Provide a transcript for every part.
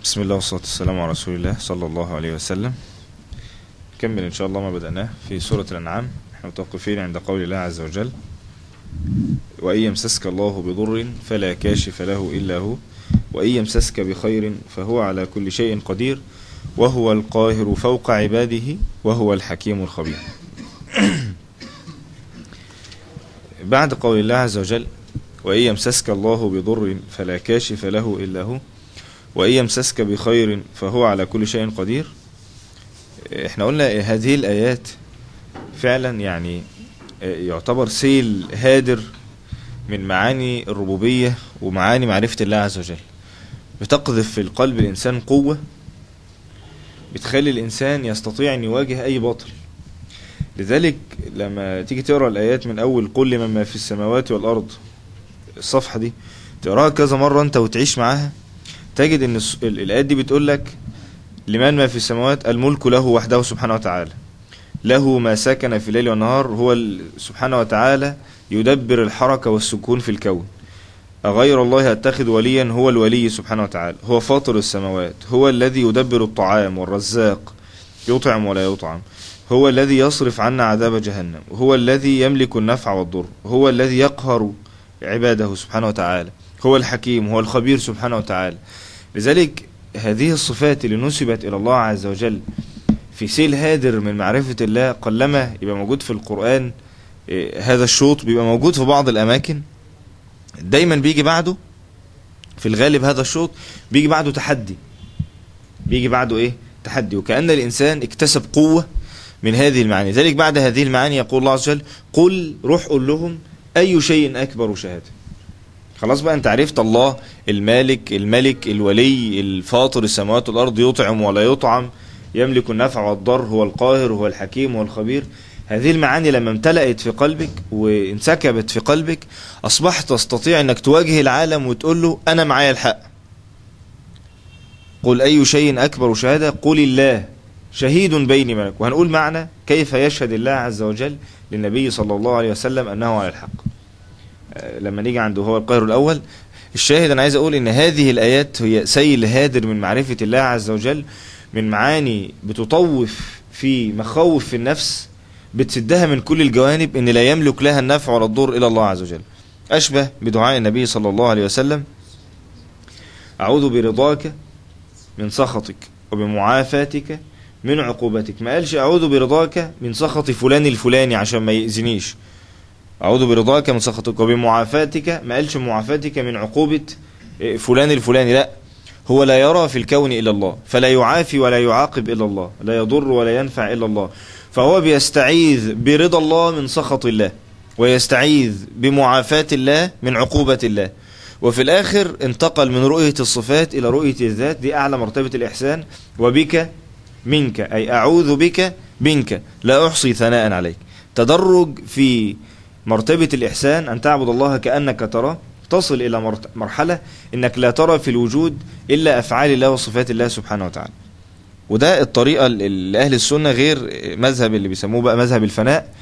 بسم الله والصلاة والسلام على رسول الله صلى الله عليه وسلم نكمل إن شاء الله ما بدأناه في سورة الأنعام احنا متوقفين عند قول الله عز وجل وإن يمسسك الله بضر فلا كاشف له إلا هو وإن يمسسك بخير فهو على كل شيء قدير وهو القاهر فوق عباده وهو الحكيم الخبير بعد قول الله عز وجل وإن يمسسك الله بضر فلا كاشف له إلا هو وإن يمسسك بخير فهو على كل شيء قدير احنا قلنا هذه الآيات فعلا يعني يعتبر سيل هادر من معاني الربوبية ومعاني معرفة الله عز وجل بتقذف في القلب الإنسان قوة بتخلي الإنسان يستطيع أن يواجه أي باطل لذلك لما تيجي تقرأ الآيات من أول قل لمن ما في السماوات والأرض الصفحة دي تقراها كذا مرة أنت وتعيش معاها تجد أن الآيات دي بتقول لك لمن ما في السماوات الملك له وحده سبحانه وتعالى له ما سكن في الليل والنهار هو سبحانه وتعالى يدبر الحركة والسكون في الكون أغير الله أتخذ وليا هو الولي سبحانه وتعالى هو فاطر السماوات هو الذي يدبر الطعام والرزاق يطعم ولا يطعم هو الذي يصرف عنا عذاب جهنم هو الذي يملك النفع والضر هو الذي يقهر عباده سبحانه وتعالى هو الحكيم هو الخبير سبحانه وتعالى لذلك هذه الصفات اللي نسبت إلى الله عز وجل في سيل هادر من معرفة الله قلما يبقى موجود في القرآن هذا الشوط بيبقى موجود في بعض الأماكن دايما بيجي بعده في الغالب هذا الشوط بيجي بعده تحدي بيجي بعده ايه تحدي وكأن الإنسان اكتسب قوة من هذه المعاني ذلك بعد هذه المعاني يقول الله عز وجل قل روح قل لهم أي شيء أكبر شهادة خلاص بقى انت عرفت الله المالك الملك الولي الفاطر السماوات والأرض يطعم ولا يطعم يملك النفع والضر هو القاهر هو الحكيم هو الخبير هذه المعاني لما امتلأت في قلبك وانسكبت في قلبك أصبحت تستطيع أنك تواجه العالم وتقول له أنا معايا الحق قل أي شيء أكبر شهادة قل الله شهيد بيني منك وهنقول معنا كيف يشهد الله عز وجل للنبي صلى الله عليه وسلم أنه على الحق لما نيجي عنده هو القاهر الأول الشاهد أنا عايز أقول أن هذه الآيات هي سيل هادر من معرفة الله عز وجل من معاني بتطوف في مخاوف في النفس بتسدها من كل الجوانب ان لا يملك لها النفع ولا الضر الى الله عز وجل اشبه بدعاء النبي صلى الله عليه وسلم اعوذ برضاك من سخطك وبمعافاتك من عقوبتك ما قالش اعوذ برضاك من سخط فلان الفلاني عشان ما يأذنيش اعوذ برضاك من سخطك وبمعافاتك ما قالش معافاتك من عقوبة فلان الفلاني لا هو لا يرى في الكون إلا الله فلا يعافي ولا يعاقب إلا الله لا يضر ولا ينفع إلا الله فهو بيستعيذ برضا الله من سخط الله ويستعيذ بمعافاة الله من عقوبة الله وفي الآخر انتقل من رؤية الصفات إلى رؤية الذات دي أعلى مرتبة الإحسان وبك منك أي أعوذ بك منك لا أحصي ثناء عليك تدرج في مرتبة الإحسان أن تعبد الله كأنك تراه تصل إلى مرحلة إنك لا ترى في الوجود إلا أفعال الله وصفات الله سبحانه وتعالى وده الطريقة لأهل السنة غير مذهب اللي بيسموه بقى مذهب الفناء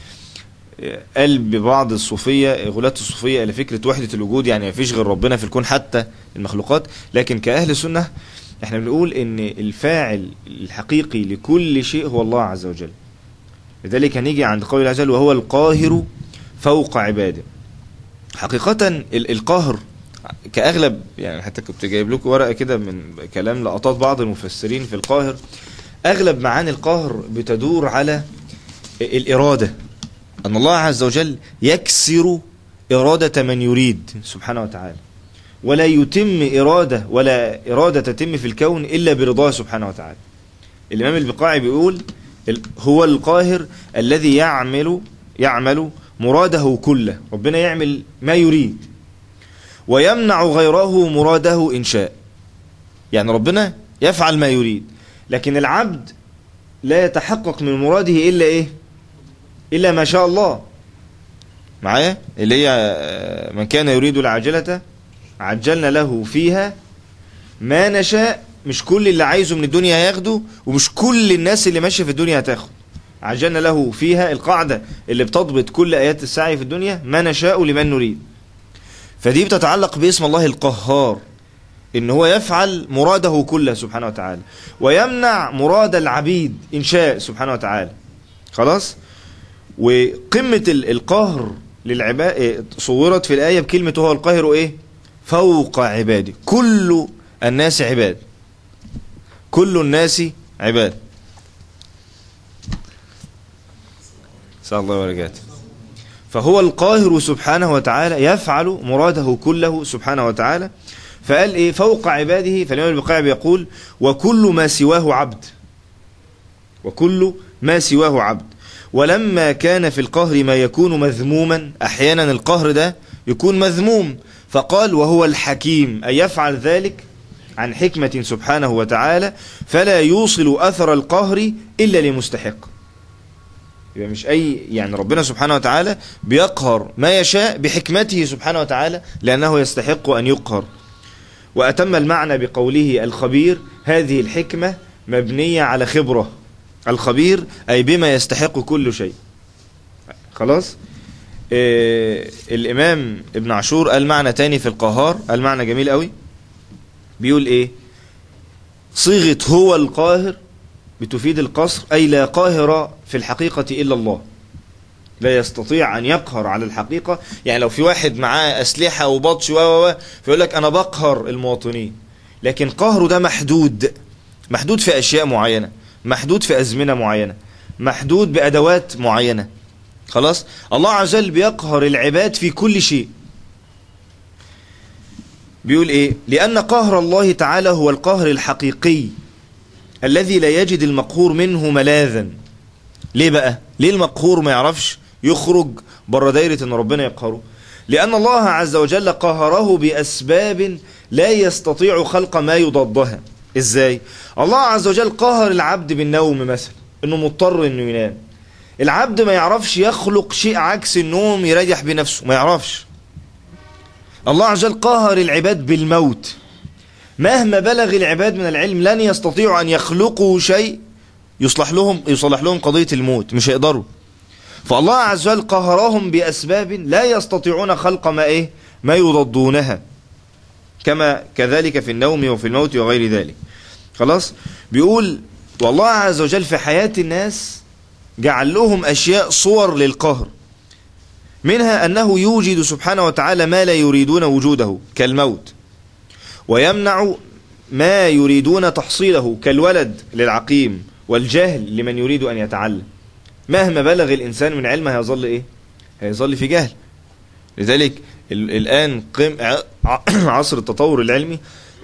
قال ببعض الصوفية غلاة الصوفية إلى فكرة وحدة الوجود يعني ما فيش غير ربنا في الكون حتى المخلوقات لكن كأهل السنة احنا بنقول ان الفاعل الحقيقي لكل شيء هو الله عز وجل لذلك هنيجي عند قول الله عز وجل وهو القاهر فوق عباده حقيقة القهر كأغلب يعني حتى كنت جايب لكم ورقة كده من كلام لقطات بعض المفسرين في القاهر أغلب معاني القهر بتدور على الإرادة أن الله عز وجل يكسر إرادة من يريد سبحانه وتعالى ولا يتم إرادة ولا إرادة تتم في الكون إلا برضاه سبحانه وتعالى الإمام البقاعي بيقول هو القاهر الذي يعمل يعمل مراده كله ربنا يعمل ما يريد ويمنع غيره مراده إن شاء يعني ربنا يفعل ما يريد لكن العبد لا يتحقق من مراده إلا إيه إلا ما شاء الله معايا اللي هي من كان يريد العاجلة عجلنا له فيها ما نشاء مش كل اللي عايزه من الدنيا هياخده ومش كل الناس اللي ماشية في الدنيا هتاخد عجلنا له فيها القاعدة اللي بتضبط كل آيات السعي في الدنيا ما نشاء لمن نريد فدي بتتعلق باسم الله القهار ان هو يفعل مراده كله سبحانه وتعالى ويمنع مراد العبيد ان شاء سبحانه وتعالى خلاص وقمة ال- القهر للعباد صورت في الآية بكلمة هو القاهر ايه فوق عباده كل الناس عباد كل الناس عباد صلى الله وبركاته فهو القاهر سبحانه وتعالى يفعل مراده كله سبحانه وتعالى فقال ايه فوق عباده فالإمام البقاع بيقول وكل ما سواه عبد وكل ما سواه عبد ولما كان في القهر ما يكون مذموما احيانا القهر ده يكون مذموم فقال وهو الحكيم أي يفعل ذلك عن حكمة سبحانه وتعالى فلا يوصل أثر القهر إلا لمستحق يبقى مش أي يعني ربنا سبحانه وتعالى بيقهر ما يشاء بحكمته سبحانه وتعالى لأنه يستحق أن يقهر وأتم المعنى بقوله الخبير هذه الحكمة مبنية على خبرة الخبير أي بما يستحق كل شيء خلاص آه الإمام ابن عاشور قال معنى تاني في القهار قال معنى جميل قوي بيقول إيه صيغة هو القاهر بتفيد القصر أي لا قاهر في الحقيقة إلا الله لا يستطيع أن يقهر على الحقيقة يعني لو في واحد معاه أسلحة وبطش و و فيقول لك أنا بقهر المواطنين لكن قهره ده محدود محدود في أشياء معينة محدود في أزمنة معينة محدود بأدوات معينة خلاص الله عز وجل بيقهر العباد في كل شيء بيقول ايه لأن قهر الله تعالى هو القهر الحقيقي الذي لا يجد المقهور منه ملاذا ليه بقى ليه المقهور ما يعرفش يخرج بره دايرة ان ربنا يقهره لأن الله عز وجل قهره بأسباب لا يستطيع خلق ما يضادها ازاي الله عز وجل قهر العبد بالنوم مثلا انه مضطر انه ينام العبد ما يعرفش يخلق شيء عكس النوم يريح بنفسه ما يعرفش الله عز وجل قهر العباد بالموت مهما بلغ العباد من العلم لن يستطيعوا أن يخلقوا شيء يصلح لهم يصلح لهم قضية الموت مش هيقدروا فالله عز وجل قهرهم بأسباب لا يستطيعون خلق ما إيه ما يضدونها كما كذلك في النوم وفي الموت وغير ذلك خلاص بيقول والله عز وجل في حياة الناس جعل لهم أشياء صور للقهر منها أنه يوجد سبحانه وتعالى ما لا يريدون وجوده كالموت ويمنع ما يريدون تحصيله كالولد للعقيم والجهل لمن يريد أن يتعلم مهما بلغ الإنسان من علم هيظل إيه هيظل في جهل لذلك الآن قم عصر التطور العلمي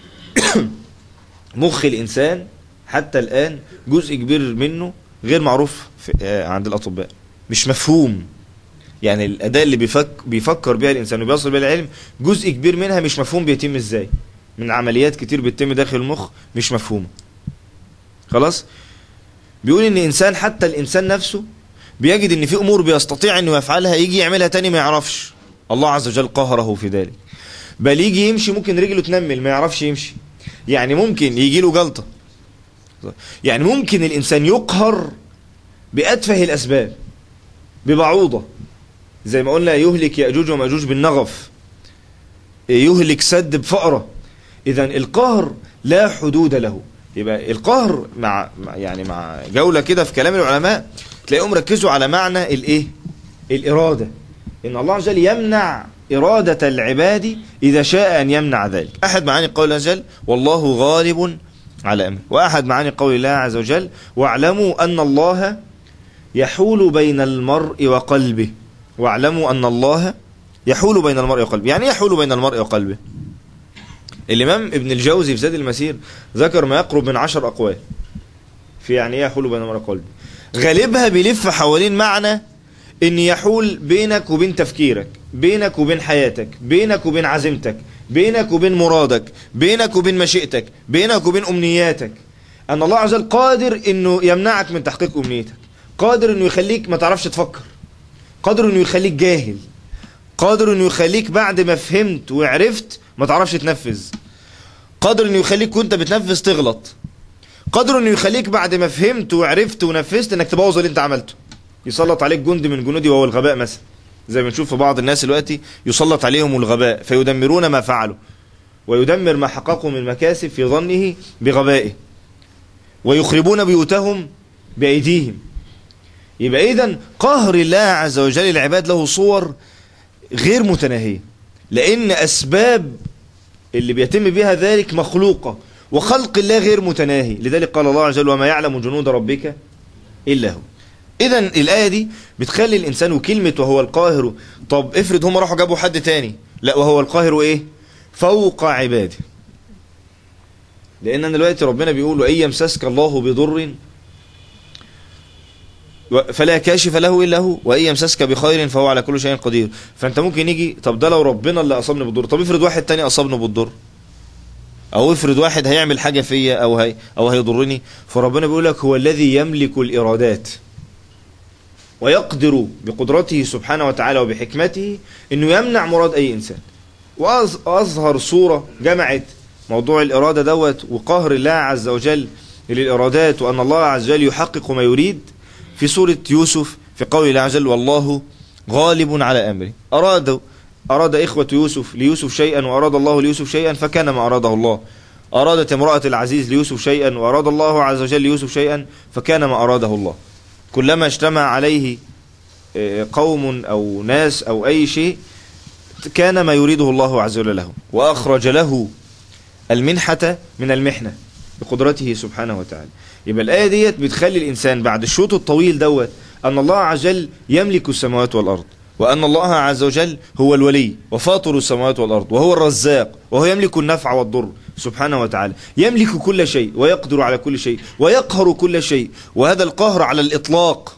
مخ الإنسان حتى الآن جزء كبير منه غير معروف عند الأطباء مش مفهوم يعني الأداة اللي بيفك بيفكر بها الإنسان وبيصل بها العلم جزء كبير منها مش مفهوم بيتم إزاي من عمليات كتير بتتم داخل المخ مش مفهومة خلاص بيقول ان انسان حتى الانسان نفسه بيجد ان في امور بيستطيع انه يفعلها يجي يعملها تاني ما يعرفش الله عز وجل قهره في ذلك بل يجي يمشي ممكن رجله تنمل ما يعرفش يمشي يعني ممكن يجي له جلطة يعني ممكن الانسان يقهر بأتفه الاسباب ببعوضة زي ما قلنا يهلك يأجوج ومأجوج بالنغف يهلك سد بفأرة إذا القهر لا حدود له يبقى القهر مع يعني مع جولة كده في كلام العلماء تلاقيهم ركزوا على معنى الايه الإرادة إن الله عز وجل يمنع إرادة العباد إذا شاء أن يمنع ذلك أحد معاني قول الله عز وجل والله غالب على أمره وأحد معاني قول الله عز وجل واعلموا أن الله يحول بين المرء وقلبه واعلموا أن الله يحول بين المرء وقلبه يعني يحول بين المرء وقلبه الإمام ابن الجوزي في زاد المسير ذكر ما يقرب من عشر أقوال في يعني ايه يحول بين المرء وقلبه غالبها بيلف حوالين معنى ان يحول بينك وبين تفكيرك بينك وبين حياتك بينك وبين عزيمتك بينك وبين مرادك بينك وبين مشيئتك بينك وبين أمنياتك أن الله عز وجل قادر انه يمنعك من تحقيق أمنيتك قادر انه يخليك ما تعرفش تفكر قادر انه يخليك جاهل قادر انه يخليك بعد ما فهمت وعرفت ما تعرفش تنفذ قادر انه يخليك وانت بتنفذ تغلط قادر انه يخليك بعد ما فهمت وعرفت ونفذت انك تبوظ اللي انت عملته يسلط عليك جند من جنودي وهو الغباء مثلا زي ما نشوف في بعض الناس دلوقتي يسلط عليهم الغباء فيدمرون ما فعلوا ويدمر ما حققه من مكاسب في ظنه بغبائه ويخربون بيوتهم بأيديهم يبقى إذا قهر الله عز وجل العباد له صور غير متناهية لأن أسباب اللي بيتم بها ذلك مخلوقة وخلق الله غير متناهي لذلك قال الله عز وجل وما يعلم جنود ربك إلا هو إذا الآية دي بتخلي الإنسان وكلمة وهو القاهر طب افرض هم راحوا جابوا حد تاني لا وهو القاهر إيه فوق عباده لأن دلوقتي ربنا بيقول وإن يمسسك الله بضر فلا كاشف له الا هو وان يمسسك بخير فهو على كل شيء قدير فانت ممكن يجي طب ده لو ربنا اللي اصابني بالضر طب افرض واحد تاني اصابني بالضر او افرض واحد هيعمل حاجه فيا او هي او هيضرني فربنا بيقول لك هو الذي يملك الارادات ويقدر بقدرته سبحانه وتعالى وبحكمته انه يمنع مراد اي انسان واظهر صوره جمعت موضوع الاراده دوت وقهر الله عز وجل للارادات وان الله عز وجل يحقق ما يريد في سورة يوسف في قول الله عز وجل والله غالب على أمره أراد أراد إخوة يوسف ليوسف شيئا وأراد الله ليوسف شيئا فكان ما أراده الله أرادت امرأة العزيز ليوسف شيئا وأراد الله عز وجل ليوسف شيئا فكان ما أراده الله كلما اجتمع عليه قوم أو ناس أو أي شيء كان ما يريده الله عز وجل له وأخرج له المنحة من المحنة بقدرته سبحانه وتعالى يبقى الآية ديت بتخلي الإنسان بعد الشوط الطويل دوت أن الله عز وجل يملك السماوات والأرض وأن الله عز وجل هو الولي وفاطر السماوات والأرض وهو الرزاق وهو يملك النفع والضر سبحانه وتعالى يملك كل شيء ويقدر على كل شيء ويقهر كل شيء وهذا القهر على الإطلاق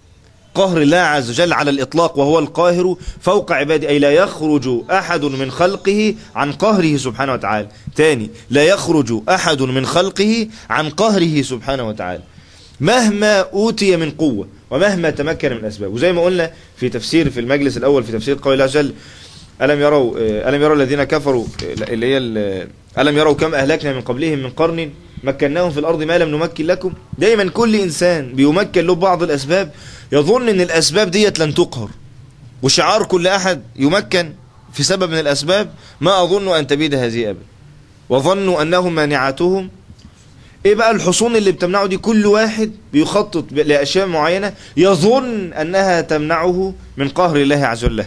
قهر الله عز وجل على الإطلاق وهو القاهر فوق عباده أي لا يخرج أحد من خلقه عن قهره سبحانه وتعالى تاني لا يخرج أحد من خلقه عن قهره سبحانه وتعالى مهما أوتي من قوة ومهما تمكن من أسباب وزي ما قلنا في تفسير في المجلس الأول في تفسير قول الله عز وجل ألم يروا ألم يروا الذين كفروا اللي هي ألم يروا كم أهلكنا من قبلهم من قرن مكناهم في الأرض ما لم نمكن لكم دايما كل إنسان بيمكن له بعض الأسباب يظن ان الاسباب ديت لن تقهر وشعار كل احد يمكن في سبب من الاسباب ما اظن ان تبيد هذه ابدا وظنوا انهم مانعتهم ايه بقى الحصون اللي بتمنعه دي كل واحد بيخطط لاشياء معينه يظن انها تمنعه من قهر الله عز وجل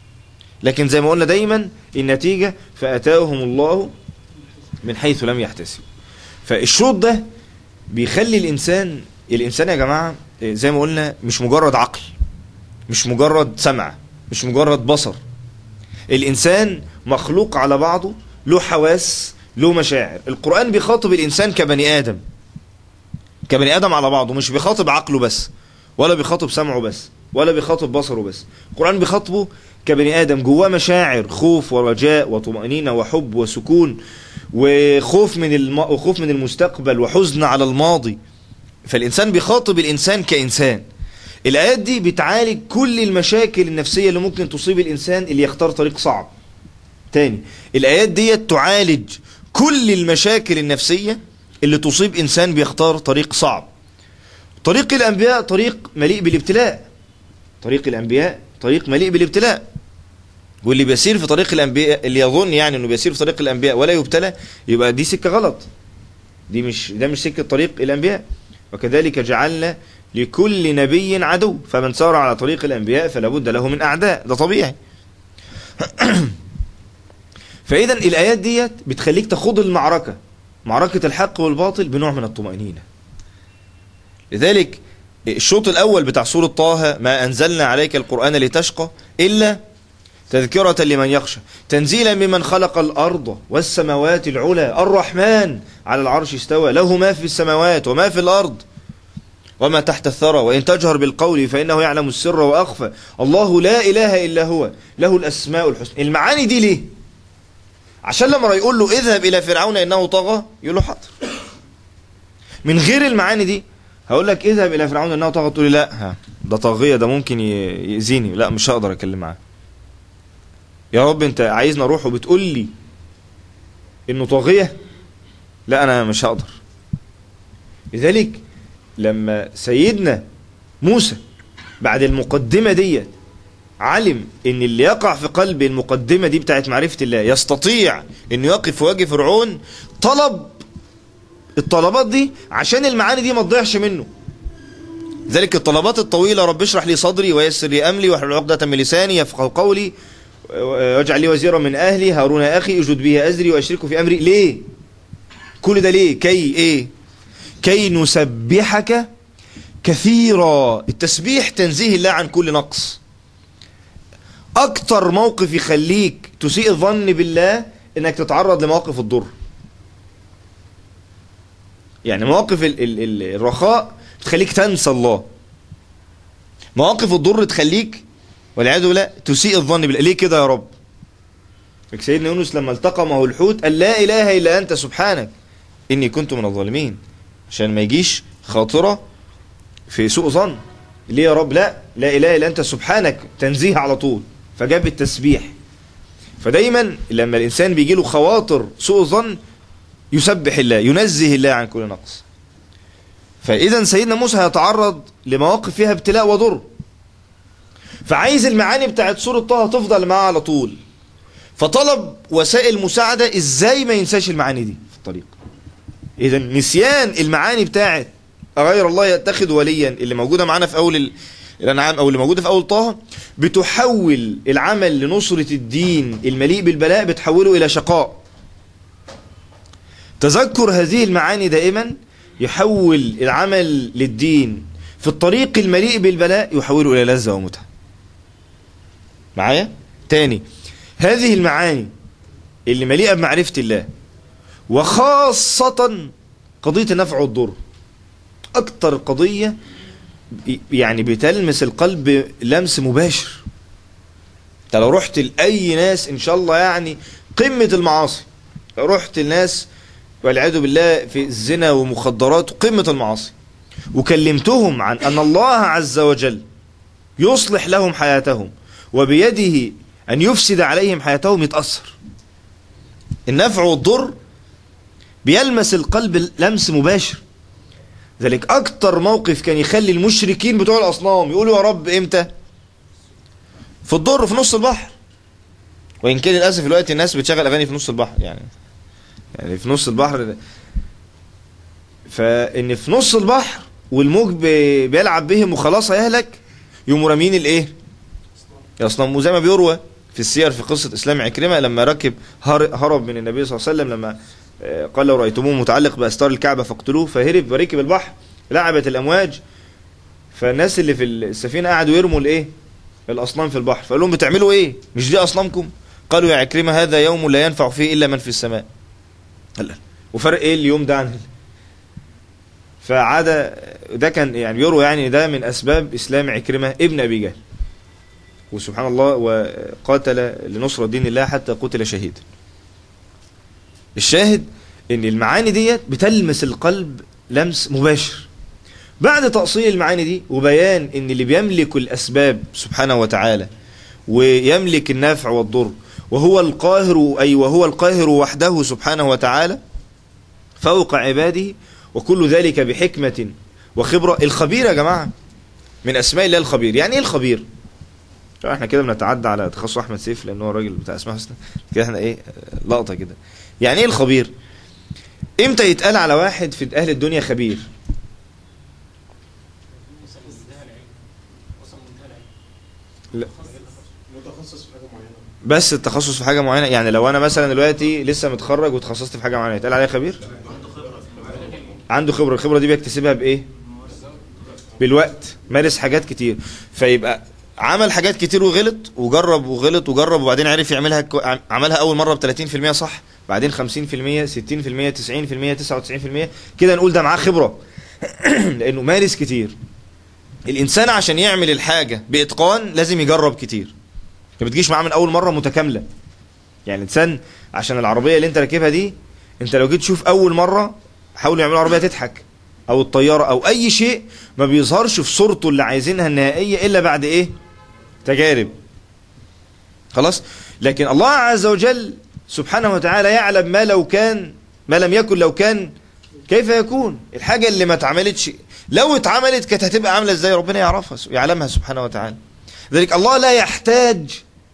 لكن زي ما قلنا دايما النتيجه فاتاهم الله من حيث لم يحتسب فالشوط ده بيخلي الانسان الانسان يا جماعه زي ما قلنا مش مجرد عقل مش مجرد سمع مش مجرد بصر الإنسان مخلوق على بعضه له حواس له مشاعر القرآن بيخاطب الإنسان كبني آدم كبني آدم على بعضه مش بيخاطب عقله بس ولا بيخاطب سمعه بس ولا بيخاطب بصره بس القرآن بيخاطبه كبني آدم جواه مشاعر خوف ورجاء وطمأنينة وحب وسكون وخوف من الم... وخوف من المستقبل وحزن على الماضي فالإنسان بيخاطب الإنسان كإنسان الآيات دي بتعالج كل المشاكل النفسية اللي ممكن تصيب الإنسان اللي يختار طريق صعب تاني الآيات دي تعالج كل المشاكل النفسية اللي تصيب إنسان بيختار طريق صعب طريق الأنبياء طريق مليء بالابتلاء طريق الأنبياء طريق مليء بالابتلاء واللي بيسير في طريق الأنبياء اللي يظن يعني أنه بيسير في طريق الأنبياء ولا يبتلى يبقى دي سكة غلط دي مش ده مش سكة طريق الأنبياء وكذلك جعلنا لكل نبي عدو فمن سار على طريق الأنبياء فلا بد له من أعداء ده طبيعي فإذا الآيات ديت بتخليك تخوض المعركة معركة الحق والباطل بنوع من الطمأنينة لذلك الشوط الأول بتاع سورة طه ما أنزلنا عليك القرآن لتشقى إلا تذكرة لمن يخشى تنزيلا ممن خلق الأرض والسماوات العلى الرحمن على العرش استوى له ما في السماوات وما في الأرض وما تحت الثرى وإن تجهر بالقول فإنه يعلم السر وأخفى الله لا إله إلا هو له الأسماء الحسنى المعاني دي ليه عشان لما يقول له اذهب إلى فرعون إنه طغى يقول له حاضر من غير المعاني دي هقول لك اذهب إلى فرعون إنه طغى تقول لي لا ها ده طاغية ده ممكن يأذيني لا مش هقدر أتكلم معاه يا رب انت عايزني اروح وبتقول لي انه طاغية لا انا مش هقدر لذلك لما سيدنا موسى بعد المقدمة ديت علم ان اللي يقع في قلب المقدمة دي بتاعت معرفة الله يستطيع انه يقف في وجه فرعون طلب الطلبات دي عشان المعاني دي ما تضيعش منه ذلك الطلبات الطويلة رب اشرح لي صدري ويسر لي أملي واحلل عقدة من لساني يفقه قولي واجعل لي وزيرا من أهلي هارون أخي اجد به أزري وأشركه في أمري ليه كل ده ليه كي إيه كي نسبحك كثيرا التسبيح تنزيه الله عن كل نقص أكتر موقف يخليك تسيء الظن بالله إنك تتعرض لمواقف الضر يعني مواقف ال ال ال الرخاء تخليك تنسى الله مواقف الضر تخليك والعياذ بالله تسيء الظن بالله ليه كده يا رب سيدنا يونس لما التقى معه الحوت قال لا اله الا انت سبحانك اني كنت من الظالمين عشان ما يجيش خاطره في سوء ظن ليه يا رب لا لا اله الا انت سبحانك تنزيه على طول فجاب التسبيح فدايما لما الانسان بيجي له خواطر سوء ظن يسبح الله ينزه الله عن كل نقص فإذا سيدنا موسى هيتعرض لمواقف فيها ابتلاء وضر فعايز المعاني بتاعت سورة طه تفضل معاه على طول فطلب وسائل مساعدة ازاي ما ينساش المعاني دي في الطريق اذا نسيان المعاني بتاعت غير الله يتخذ وليا اللي موجودة معانا في اول الانعام او اللي موجودة في اول طه بتحول العمل لنصرة الدين المليء بالبلاء بتحوله الى شقاء تذكر هذه المعاني دائما يحول العمل للدين في الطريق المليء بالبلاء يحوله إلى لذة ومتعة معايا تاني هذه المعاني اللي مليئة بمعرفة الله وخاصة قضية النفع والضر أكتر قضية يعني بتلمس القلب لمس مباشر انت لو رحت لأي ناس إن شاء الله يعني قمة المعاصي لو رحت الناس والعياذ بالله في الزنا ومخدرات قمة المعاصي وكلمتهم عن أن الله عز وجل يصلح لهم حياتهم وبيده أن يفسد عليهم حياتهم يتأثر النفع والضر بيلمس القلب لمس مباشر ذلك أكتر موقف كان يخلي المشركين بتوع الأصنام يقولوا يا رب إمتى في الضر في نص البحر وإن كان للأسف الوقت الناس بتشغل أغاني في نص البحر يعني يعني في نص البحر فان في نص البحر والموج بيلعب بهم وخلاص هيهلك يقوموا رامين الايه اصلا وزي ما بيروى في السير في قصة اسلام عكرمة لما ركب هرب من النبي صلى الله عليه وسلم لما قال لو رأيتموه متعلق بأستار الكعبة فاقتلوه فهرب وركب البحر لعبت الأمواج فالناس اللي في السفينة قعدوا يرموا الايه الأصنام في البحر فقال لهم بتعملوا ايه مش دي أصنامكم قالوا يا عكرمة هذا يوم لا ينفع فيه إلا من في السماء هلا وفرق ايه اليوم ده عن فعاد ده كان يعني يروى يعني ده من اسباب اسلام عكرمه ابن ابي جهل وسبحان الله وقاتل لنصرة دين الله حتى قتل شهيدا الشاهد ان المعاني ديت بتلمس القلب لمس مباشر بعد تأصيل المعاني دي وبيان ان اللي بيملك الاسباب سبحانه وتعالى ويملك النفع والضر وهو القاهر أي وهو القاهر وحده سبحانه وتعالى فوق عباده وكل ذلك بحكمة وخبرة الخبير يا جماعة من أسماء الله الخبير يعني إيه الخبير احنا كده بنتعدى على تخصص أحمد سيف لأنه راجل بتاع اسماء حسنى كده احنا إيه لقطة كده يعني إيه الخبير إمتى يتقال على واحد في أهل الدنيا خبير لا بس التخصص في حاجه معينه يعني لو انا مثلا دلوقتي لسه متخرج وتخصصت في حاجه معينه يتقال عليا خبير عنده خبره الخبره دي بيكتسبها بايه بالوقت مارس حاجات كتير فيبقى عمل حاجات كتير وغلط وجرب وغلط وجرب وبعدين عرف يعملها كو... عملها اول مره ب 30% صح بعدين 50% 60% 90% 99% كده نقول ده معاه خبره لانه مارس كتير الانسان عشان يعمل الحاجه باتقان لازم يجرب كتير ما بتجيش معاه من اول مره متكامله يعني الانسان عشان العربيه اللي انت راكبها دي انت لو جيت تشوف اول مره حاولوا يعملوا عربيه تضحك او الطياره او اي شيء ما بيظهرش في صورته اللي عايزينها النهائيه الا بعد ايه تجارب خلاص لكن الله عز وجل سبحانه وتعالى يعلم ما لو كان ما لم يكن لو كان كيف يكون الحاجه اللي ما اتعملتش لو اتعملت كانت هتبقى عامله ازاي ربنا يعرفها يعلمها سبحانه وتعالى ذلك الله لا يحتاج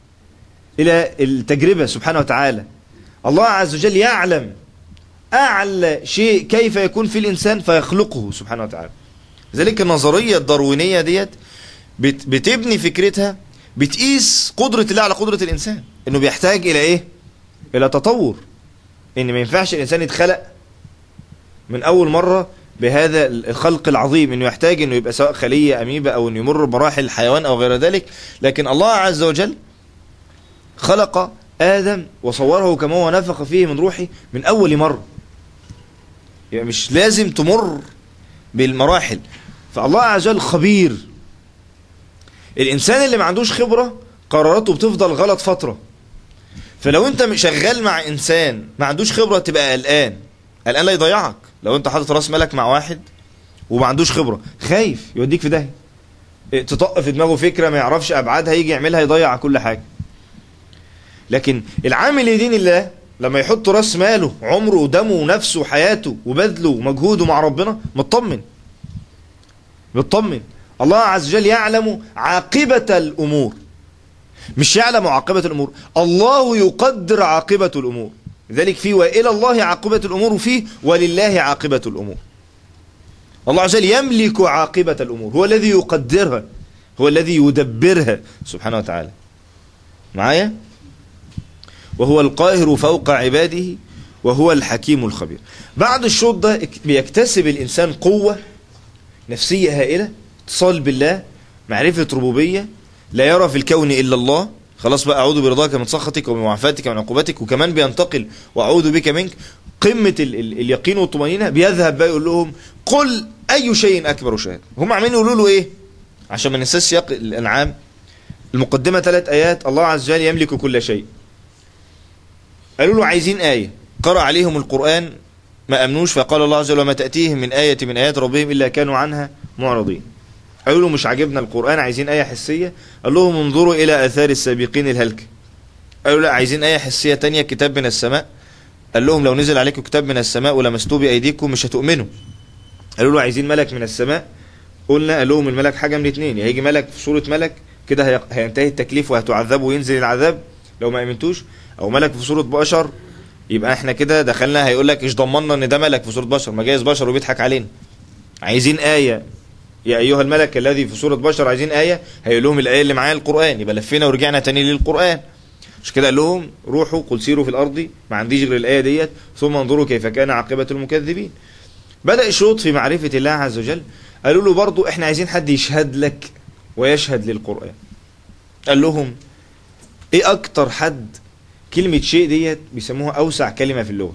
إلى التجربة سبحانه وتعالى الله عز وجل يعلم أعلى شيء كيف يكون في الإنسان فيخلقه سبحانه وتعالى ذلك النظرية الداروينية ديت بت- بتبني فكرتها بتقيس قدرة الله على قدرة الإنسان إنه بيحتاج إلى إيه؟ إلى تطور إن ما ينفعش الإنسان يتخلق من أول مرة بهذا الخلق العظيم إنه يحتاج إنه يبقى سواء خلية أميبة أو إنه يمر بمراحل الحيوان أو غير ذلك لكن الله عز وجل خلق آدم وصوره كما هو نفخ فيه من روحه من أول مرة يعني مش لازم تمر بالمراحل فالله عز وجل خبير الإنسان اللي ما عندوش خبرة قراراته بتفضل غلط فترة فلو انت م- شغال مع انسان ما عندوش خبرة تبقى قلقان قلقان لا يضيعك لو انت حاطط راس مالك مع واحد وما عندوش خبرة خايف يوديك في داهية إيه، تطق في دماغه فكرة ما يعرفش ابعادها يجي يعملها يضيع كل حاجة لكن العامل لدين الله لما يحط راس ماله عمره ودمه ونفسه وحياته وبذله ومجهوده مع ربنا مطمن مطمن الله عز وجل يعلم عاقبة الأمور مش يعلم عاقبة الأمور الله يقدر عاقبة الأمور لذلك في وإلى الله عاقبة الأمور وفيه ولله عاقبة الأمور الله عز وجل يملك عاقبة الأمور هو الذي يقدرها هو الذي يدبرها سبحانه وتعالى معايا وهو القاهر فوق عباده وهو الحكيم الخبير بعد الشوط ده بيكتسب الإنسان قوة نفسية هائلة اتصال بالله معرفة ربوبية لا يرى في الكون إلا الله خلاص بقى أعوذ برضاك من سخطك ومعافاتك ومن عقوبتك وكمان بينتقل وأعوذ بك منك قمة ال ال اليقين والطمأنينة بيذهب بقى يقول لهم قل أي شيء أكبر شهادة هم عاملين يقولوا له إيه عشان ما ننساش سياق الأنعام المقدمة ثلاث آيات الله عز وجل يملك كل شيء قالوا له عايزين آية قرأ عليهم القرآن ما أمنوش فقال الله عز وجل وما تأتيهم من آية من آيات ربهم إلا كانوا عنها معرضين قالوا له مش عاجبنا القرآن عايزين آية حسية قال لهم انظروا إلى آثار السابقين الهلك قالوا لا عايزين آية حسية تانية كتاب من السماء قال لهم لو نزل عليكم كتاب من السماء ولمستوه بأيديكم مش هتؤمنوا قالوا له عايزين ملك من السماء قلنا قال لهم الملك حاجة من اتنين يا هيجي ملك في صورة ملك كده هي- هينتهي التكليف وهتعذبوا وينزل العذاب لو ما امنتوش او ملك في صورة بشر يبقى احنا كده دخلنا هيقول لك ايش ضمننا ان ده ملك في صورة بشر ما جايز بشر وبيضحك علينا عايزين آية يا أيها الملك الذي في صورة بشر عايزين آية هيقول لهم الآية اللي معايا القرآن يبقى لفينا ورجعنا تاني للقرآن مش كده قال لهم روحوا قل سيروا في الأرض ما عنديش غير الآية ديت ثم انظروا كيف كان عاقبة المكذبين بدأ الشوط في معرفة الله عز وجل قالوا له برضو احنا عايزين حد يشهد لك ويشهد للقرآن قال لهم ايه اكتر حد كلمة شيء ديت بيسموها اوسع كلمة في اللغة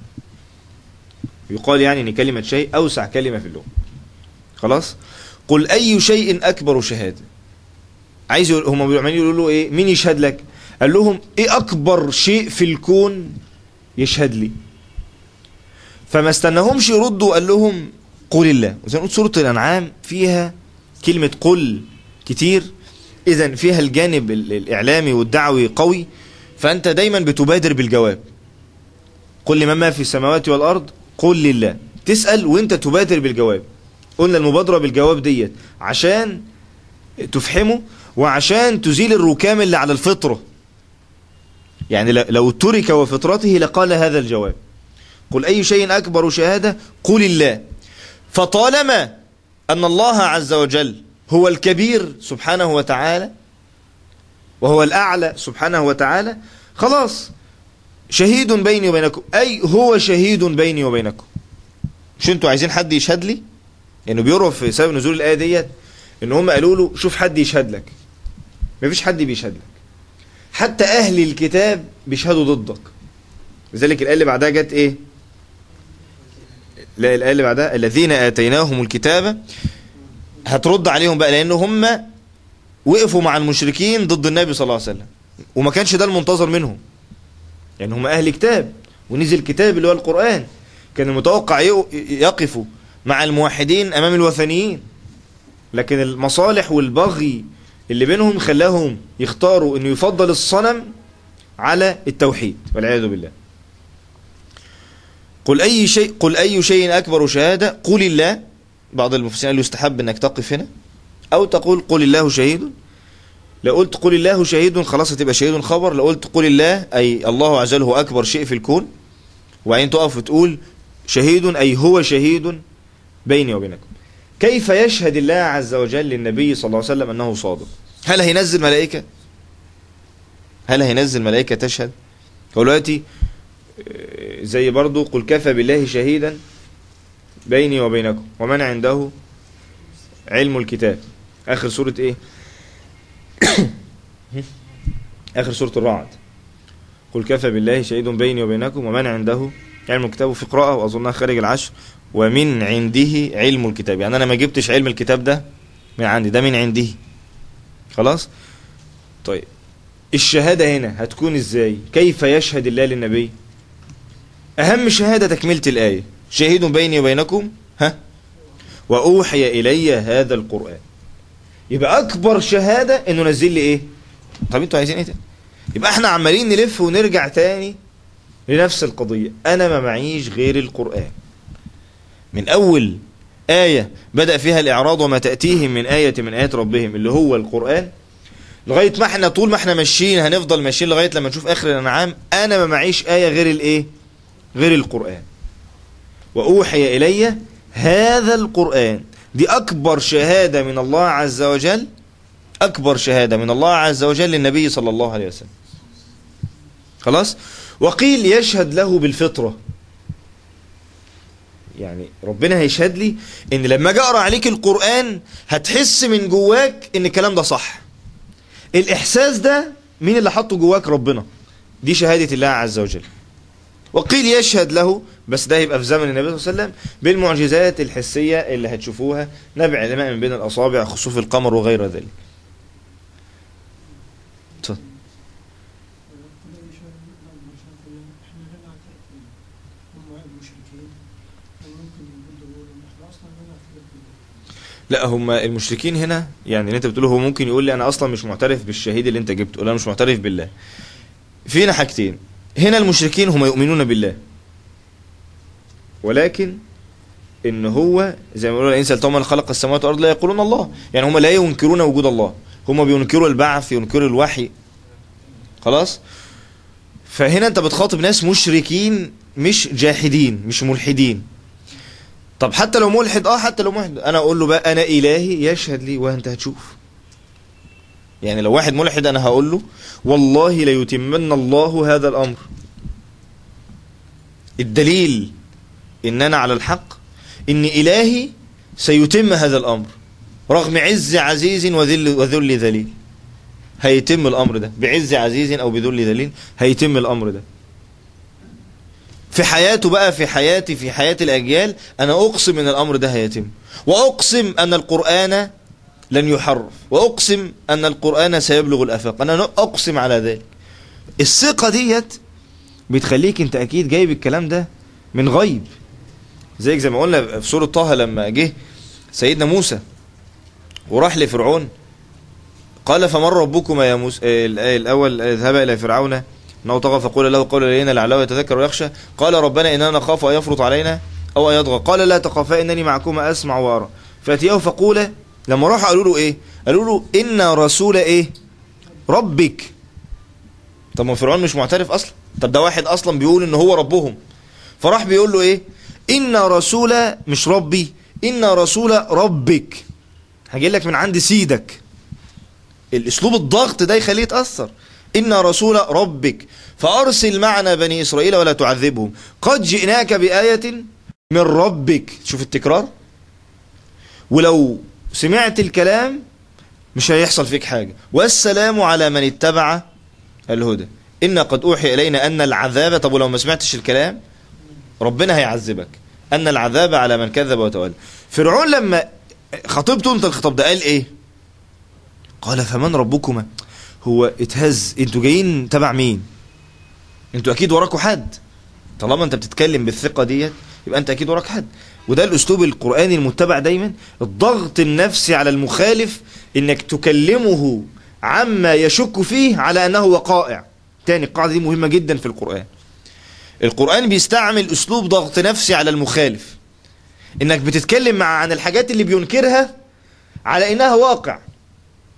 يقال يعني ان كلمة شيء اوسع كلمة في اللغة خلاص قل اي شيء اكبر شهادة عايز يقول هم عمالين يقولوا له ايه مين يشهد لك قال لهم ايه اكبر شيء في الكون يشهد لي فما استناهمش يردوا قال لهم قل الله وزي ما قلت سورة الانعام فيها كلمة قل كتير اذا فيها الجانب ال- الاعلامي والدعوي قوي فانت دايما بتبادر بالجواب قل لمن ما في السماوات والارض قل لله تسال وانت تبادر بالجواب قلنا المبادره بالجواب ديت عشان تفهمه وعشان تزيل الركام اللي على الفطره يعني ل- لو ترك وفطرته لقال هذا الجواب قل اي شيء اكبر شهاده قل الله فطالما ان الله عز وجل هو الكبير سبحانه وتعالى وهو الأعلى سبحانه وتعالى خلاص شهيد بيني وبينكم أي هو شهيد بيني وبينكم مش انتوا عايزين حد يشهد لي يعني بيروى في سبب نزول الآية ديت ان هم قالوا له شوف حد يشهد لك مفيش حد بيشهد لك حتى أهل الكتاب بيشهدوا ضدك لذلك الآية اللي بعدها جت ايه لا الآية اللي بعدها الذين آتيناهم الكتاب هترد عليهم بقى لأن هم وقفوا مع المشركين ضد النبي صلى الله عليه وسلم وما كانش ده المنتظر منهم يعني هم أهل كتاب ونزل كتاب اللي هو القرآن كان المتوقع يق- يقفوا مع الموحدين أمام الوثنيين لكن المصالح والبغي اللي بينهم خلاهم يختاروا انه يفضل الصنم على التوحيد والعياذ بالله قل أي شيء قل أي شيء أكبر شهادة قل الله بعض المفسرين قالوا يستحب أنك تقف هنا أو تقول قل الله شهيد لو قلت قل الله شهيد خلاص هتبقى شهيد خبر لو قلت قل الله أي الله عز وجل هو أكبر شيء في الكون وبعدين تقف وتقول شهيد أي هو شهيد بيني وبينكم كيف يشهد الله عز وجل للنبي صلى الله عليه وسلم أنه صادق هل هينزل ملائكة هل هينزل ملائكة تشهد هو دلوقتي آه، زي برضو قل كفى بالله شهيدا بيني وبينكم ومن عنده علم الكتاب آخر سورة إيه آخر سورة الرعد قل كفى بالله شهيد بيني وبينكم ومن عنده علم الكتاب في قراءة وأظنها خارج العشر ومن عنده علم الكتاب يعني أنا ما جبتش علم الكتاب ده من عندي ده من عنده خلاص طيب الشهادة هنا هتكون ازاي كيف يشهد الله للنبي أهم شهادة تكملة الآية شهيد بيني وبينكم ها وأوحي إلي هذا القرآن يبقى أكبر شهادة إنه نزل لي إيه طب أنتوا عايزين إيه تاني يبقى إحنا عمالين نلف ونرجع تاني لنفس القضية أنا ما معيش غير القرآن من أول آية بدأ فيها الإعراض وما تأتيهم من آية من آيات ربهم اللي هو القرآن لغاية ما احنا طول ما احنا ماشيين هنفضل ماشيين لغاية لما نشوف آخر الأنعام أنا ما معيش آية غير الإيه غير القرآن وأوحي إلي هذا القرآن دي أكبر شهادة من الله عز وجل أكبر شهادة من الله عز وجل للنبي صلى الله عليه وسلم خلاص وقيل يشهد له بالفطرة يعني ربنا هيشهد لي ان لما اجي اقرا عليك القرآن هتحس من جواك ان الكلام ده صح الاحساس ده مين اللي حطه جواك ربنا دي شهادة الله عز وجل وقيل يشهد له بس ده يبقى في زمن النبي صلى الله عليه وسلم بالمعجزات الحسية اللي هتشوفوها نبع الماء من بين الأصابع خسوف القمر وغير ذلك اتفضل. لا هم المشركين هنا يعني اللي انت بتقوله هو ممكن يقول لي انا اصلا مش معترف بالشهيد اللي انت جبته ولا انا مش معترف بالله فينا حاجتين هنا المشركين هم يؤمنون بالله ولكن ان هو زي ما بيقولوا ان سالتهم من خلق السماوات والارض لا يقولون الله يعني هم لا ينكرون وجود الله هم بينكروا البعث ينكروا الوحي خلاص فهنا انت بتخاطب ناس مشركين مش جاحدين مش ملحدين طب حتى لو ملحد اه حتى لو ملحد انا اقول له بقى انا الهي يشهد لي وانت هتشوف يعني لو واحد ملحد انا هقول له والله ليتمن الله هذا الامر الدليل ان انا على الحق ان الهي سيتم هذا الامر رغم عز عزيز وذل وذل ذليل هيتم الامر ده بعز عزيز او بذل ذليل هيتم الامر ده في حياته بقى في حياتي في حياة الأجيال أنا أقسم أن الأمر ده هيتم وأقسم أن القرآن لن يحرف وأقسم أن القرآن سيبلغ الأفاق أنا أقسم على ذلك الثقة ديت بتخليك أنت أكيد جايب الكلام ده من غيب زيك زي ما قلنا في سورة طه لما جه سيدنا موسى وراح لفرعون قال فمن ربكما يا موسى الآية الأول اذهب إلى فرعون انه طغى فقول له قولا لينا لعله يتذكر ويخشى قال ربنا اننا نخاف ان يفرط علينا او ان يطغى قال لا تخافا انني معكما اسمع وارى فاتياه فقولا لما راحوا قالوا له ايه قالوا له ان رسول ايه ربك طب ما فرعون مش معترف اصلا طب ده واحد اصلا بيقول ان هو ربهم فراح بيقول له ايه ان رسول مش ربي ان رسول ربك هجي لك من عند سيدك الاسلوب الضغط ده يخليه يتاثر إن رسول ربك فأرسل معنا بني إسرائيل ولا تعذبهم قد جئناك بآية من ربك شوف التكرار ولو سمعت الكلام مش هيحصل فيك حاجة والسلام على من اتبع الهدى إن قد أوحي إلينا أن العذاب طب ولو ما سمعتش الكلام ربنا هيعذبك أن العذاب على من كذب وتولى فرعون لما خطبته انت الخطاب ده قال ايه قال فمن ربكما هو اتهز انتوا جايين تبع مين انتوا اكيد وراكوا حد طالما انت بتتكلم بالثقة ديت يبقى انت اكيد وراك حد وده الاسلوب القرآني المتبع دايما الضغط النفسي على المخالف انك تكلمه عما يشك فيه على انه وقائع تاني القاعدة دي مهمة جدا في القرآن القرآن بيستعمل اسلوب ضغط نفسي على المخالف انك بتتكلم مع عن الحاجات اللي بينكرها على انها واقع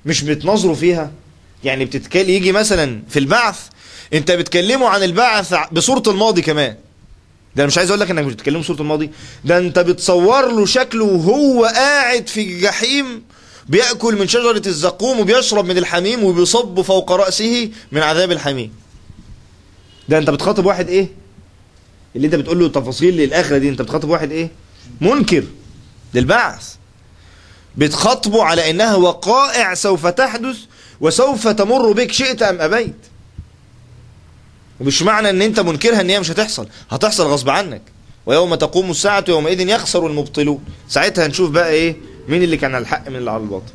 مش بتنظروا فيها يعني بتتكلم يجي مثلا في البعث انت بتكلموا عن البعث بصورة الماضي كمان ده انا مش عايز اقول لك انك مش بتتكلموا بصورة الماضي ده انت بتصور له شكله وهو قاعد في الجحيم بيأكل من شجرة الزقوم وبيشرب من الحميم وبيصب فوق رأسه من عذاب الحميم ده انت بتخاطب واحد ايه اللي انت بتقول له تفاصيل للآخرة دي انت بتخاطب واحد ايه منكر للبعث بتخاطبه على انها وقائع سوف تحدث وسوف تمر بك شئت ام ابيت ومش معنى ان انت منكرها ان هي مش هتحصل هتحصل غصب عنك ويوم تقوم الساعة يومئذ يخسر المبطلون ساعتها هنشوف بقى ايه مين اللي كان على الحق من اللي على الباطل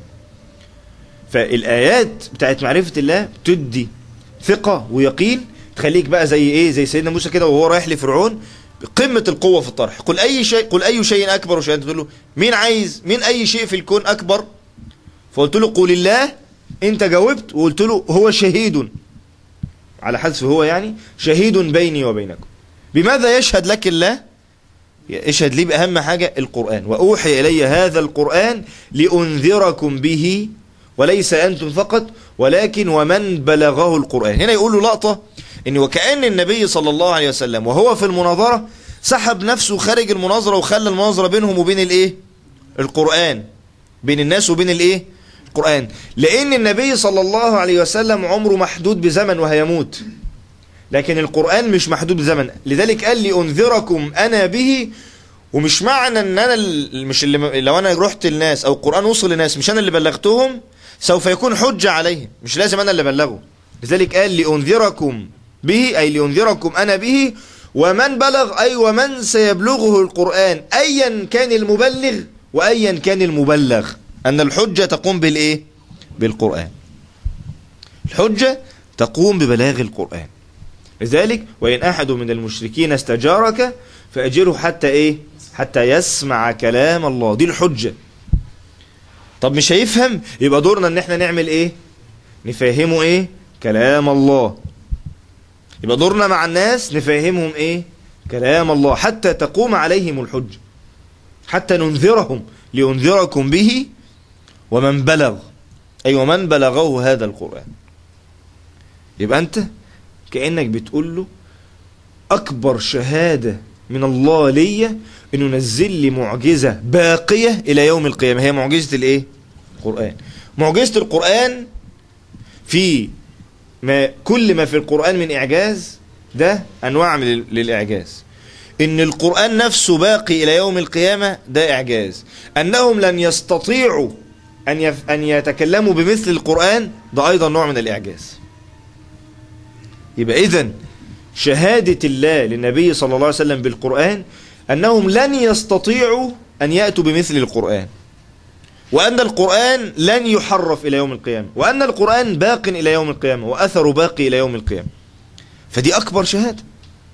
فالآيات بتاعت معرفة الله تدي ثقة ويقين تخليك بقى زي ايه زي سيدنا موسى كده وهو رايح لفرعون قمة القوة في الطرح قل أي شيء قل أي شيء أكبر وشيء تقول له مين عايز مين أي شيء في الكون أكبر فقلت له قول الله أنت جاوبت وقلت له هو شهيد على حذف هو يعني شهيد بيني وبينكم بماذا يشهد لك الله يشهد لي بأهم حاجة القرآن وأوحي إلي هذا القرآن لأنذركم به وليس أنتم فقط ولكن ومن بلغه القرآن هنا يقول له لقطة إن وكأن النبي صلى الله عليه وسلم وهو في المناظرة سحب نفسه خارج المناظرة وخلى المناظرة بينهم وبين الإيه القرآن بين الناس وبين الإيه القرآن لأن النبي صلى الله عليه وسلم عمره محدود بزمن وهيموت لكن القرآن مش محدود بزمن لذلك قال لي أنذركم أنا به ومش معنى ان انا ال- مش اللي لو انا رحت للناس او القرآن وصل للناس مش انا اللي بلغتهم سوف يكون حجة عليهم مش لازم انا اللي بلغه لذلك قال لأنذركم به اي لأنذركم انا به ومن بلغ اي ومن سيبلغه القرآن ايا كان المبلغ وايا كان المبلغ ان الحجة تقوم بالايه بالقرآن الحجة تقوم ببلاغ القرآن لذلك وإن أحد من المشركين استجارك فأجره حتى إيه حتى يسمع كلام الله دي الحجة طب مش هيفهم يبقى دورنا ان احنا نعمل ايه نفهمه ايه كلام الله يبقى دورنا مع الناس نفهمهم ايه كلام الله حتى تقوم عليهم الحجة حتى ننذرهم لينذركم به ومن بلغ أي ومن بلغه هذا القرآن يبقى أنت كأنك بتقول له أكبر شهادة من الله ليا إنه نزل لي معجزة باقية إلى يوم القيامة هي معجزة الإيه؟ القرآن معجزة القرآن في ما كل ما في القرآن من إعجاز ده أنواع من ال- للإعجاز إن القرآن نفسه باقي إلى يوم القيامة ده إعجاز أنهم لن يستطيعوا أن يف أن يتكلموا بمثل القرآن ده أيضا نوع من الإعجاز يبقى إذن شهادة الله للنبي صلى الله عليه وسلم بالقرآن أنهم لن يستطيعوا أن يأتوا بمثل القرآن وأن القرآن لن يحرف إلى يوم القيامة وأن القرآن باق إلى يوم القيامة وأثره باقي إلى يوم القيامة فدي أكبر شهادة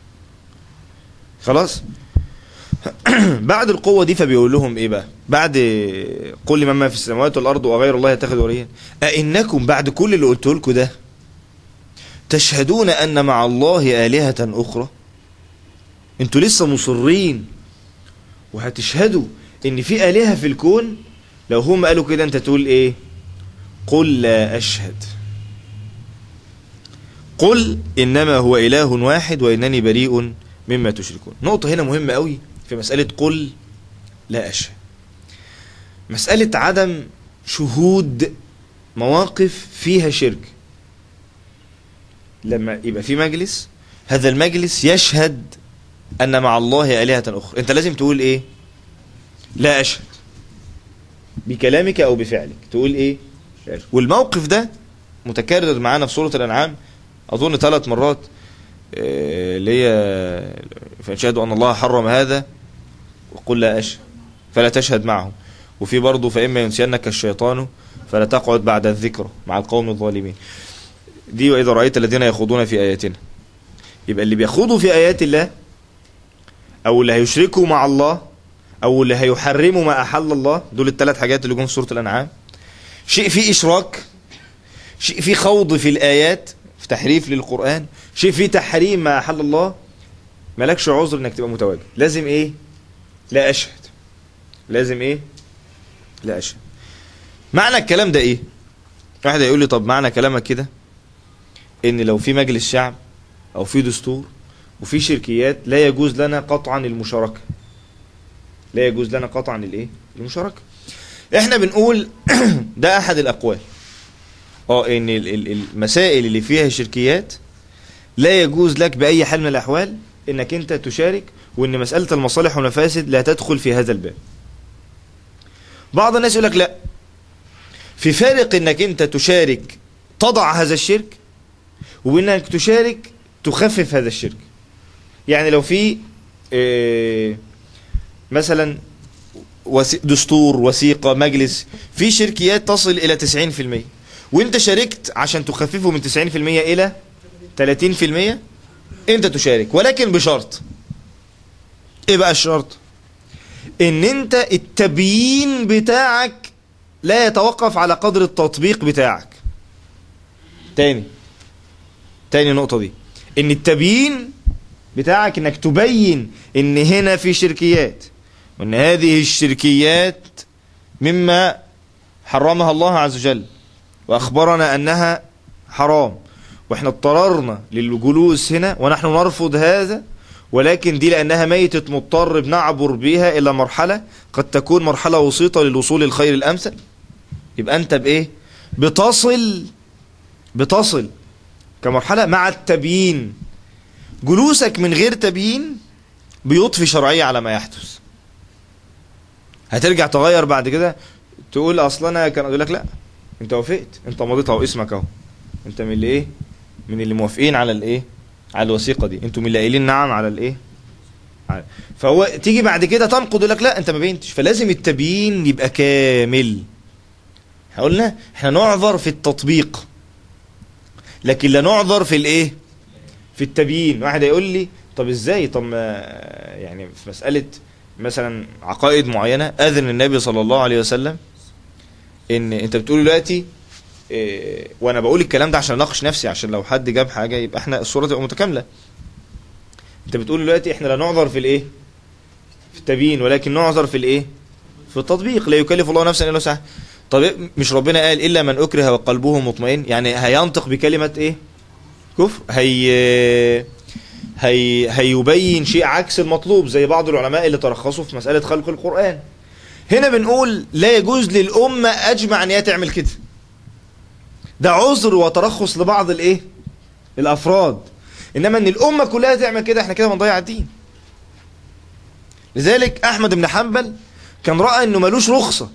خلاص بعد القوة دي فبيقول لهم إيه بقى بعد قل من ما في السماوات والأرض وغير الله يتخذ وليا أئنكم بعد كل اللي قلته لكم ده تشهدون أن مع الله آلهة أخرى انتوا لسه مصرين وهتشهدوا ان في آلهة في الكون لو هم قالوا كده انت تقول ايه قل لا أشهد قل إنما هو إله واحد وإنني بريء مما تشركون نقطة هنا مهمة قوي في مسألة قل لا أشهد مسألة عدم شهود مواقف فيها شرك لما يبقى في مجلس هذا المجلس يشهد أن مع الله آلهة أخرى أنت لازم تقول إيه لا أشهد بكلامك أو بفعلك تقول إيه لا أشهد. والموقف ده متكرر معانا في سورة الأنعام أظن ثلاث مرات آه، اللي هي فأشهدوا أن الله حرم هذا وقل لا أشهد فلا تشهد معهم وفي برضه فإما ينسينك الشيطان فلا تقعد بعد الذكر مع القوم الظالمين دي وإذا رأيت الذين يخوضون في آياتنا يبقى اللي بيخوضوا في آيات الله أو اللي هيشركوا مع الله أو اللي هيحرموا ما أحل الله دول الثلاث حاجات اللي جم في سورة الأنعام شيء فيه إشراك شيء فيه خوض في الآيات في تحريف للقرآن شيء فيه تحريم ما أحل الله مالكش عذر إنك تبقى متواجد لازم إيه لا أشهد لازم إيه لا أشهد معنى الكلام ده إيه واحد هيقول لي طب معنى كلامك كده ان لو في مجلس شعب او في دستور وفي شركيات لا يجوز لنا قطعا المشاركة لا يجوز لنا قطعا الايه المشاركة احنا بنقول ده احد الاقوال اه ان ال- ال- المسائل اللي فيها شركيات لا يجوز لك باي حال من الاحوال انك انت تشارك وان مسألة المصالح والمفاسد لا تدخل في هذا الباب بعض الناس يقول لك لا في فارق انك انت تشارك تضع هذا الشرك وانك تشارك تخفف هذا الشرك يعني لو في آه، مثلا وثي- دستور وثيقة مجلس في شركيات تصل إلى 90% وانت شاركت عشان تخففه من 90% إلى 30% انت تشارك ولكن بشرط ايه بقى الشرط ان انت التبيين بتاعك لا يتوقف على قدر التطبيق بتاعك تاني تاني نقطة دي ان التبيين بتاعك انك تبين ان هنا في شركيات وان هذه الشركيات مما حرمها الله عز وجل واخبرنا انها حرام واحنا اضطررنا للجلوس هنا ونحن نرفض هذا ولكن دي لانها ميتة مضطر بنعبر بها الى مرحلة قد تكون مرحلة وسيطة للوصول للخير الامثل يبقى انت بايه بتصل بتصل كمرحلة مع التبيين جلوسك من غير تبيين بيضفي شرعية على ما يحدث هترجع تغير بعد كده تقول اصلا انا كان اقول لك لا انت وافقت انت مضيت اهو اسمك اهو انت من اللي ايه من اللي موافقين على الايه على الوثيقه دي انتوا من اللي قايلين نعم على الايه على- فهو تيجي بعد كده تنقض يقول لك لا انت ما بينتش فلازم التبيين يبقى كامل احنا قلنا احنا نعذر في التطبيق لكن لا نعذر في الايه في التبيين واحد هيقول لي طب ازاي طب ما يعني في مسألة مثلا عقائد معينة أذن النبي صلى الله عليه وسلم ان انت بتقول دلوقتي إيه وانا بقول الكلام ده عشان اناقش نفسي عشان لو حد جاب حاجة يبقى احنا الصورة تبقى متكاملة انت بتقول دلوقتي احنا لا نعذر في الايه في التبيين ولكن نعذر في الايه في التطبيق لا يكلف الله نفسا الا وسعها طب مش ربنا قال الا من اكره وقلبه مطمئن يعني هينطق بكلمة ايه كفر هي هي هيبين شيء عكس المطلوب زي بعض العلماء اللي ترخصوا في مسألة خلق القرآن هنا بنقول لا يجوز للأمة أجمع أن هي تعمل كده ده عذر وترخص لبعض الايه الأفراد إنما أن الأمة كلها تعمل كده احنا كده بنضيع الدين لذلك أحمد بن حنبل كان رأى أنه ملوش رخصة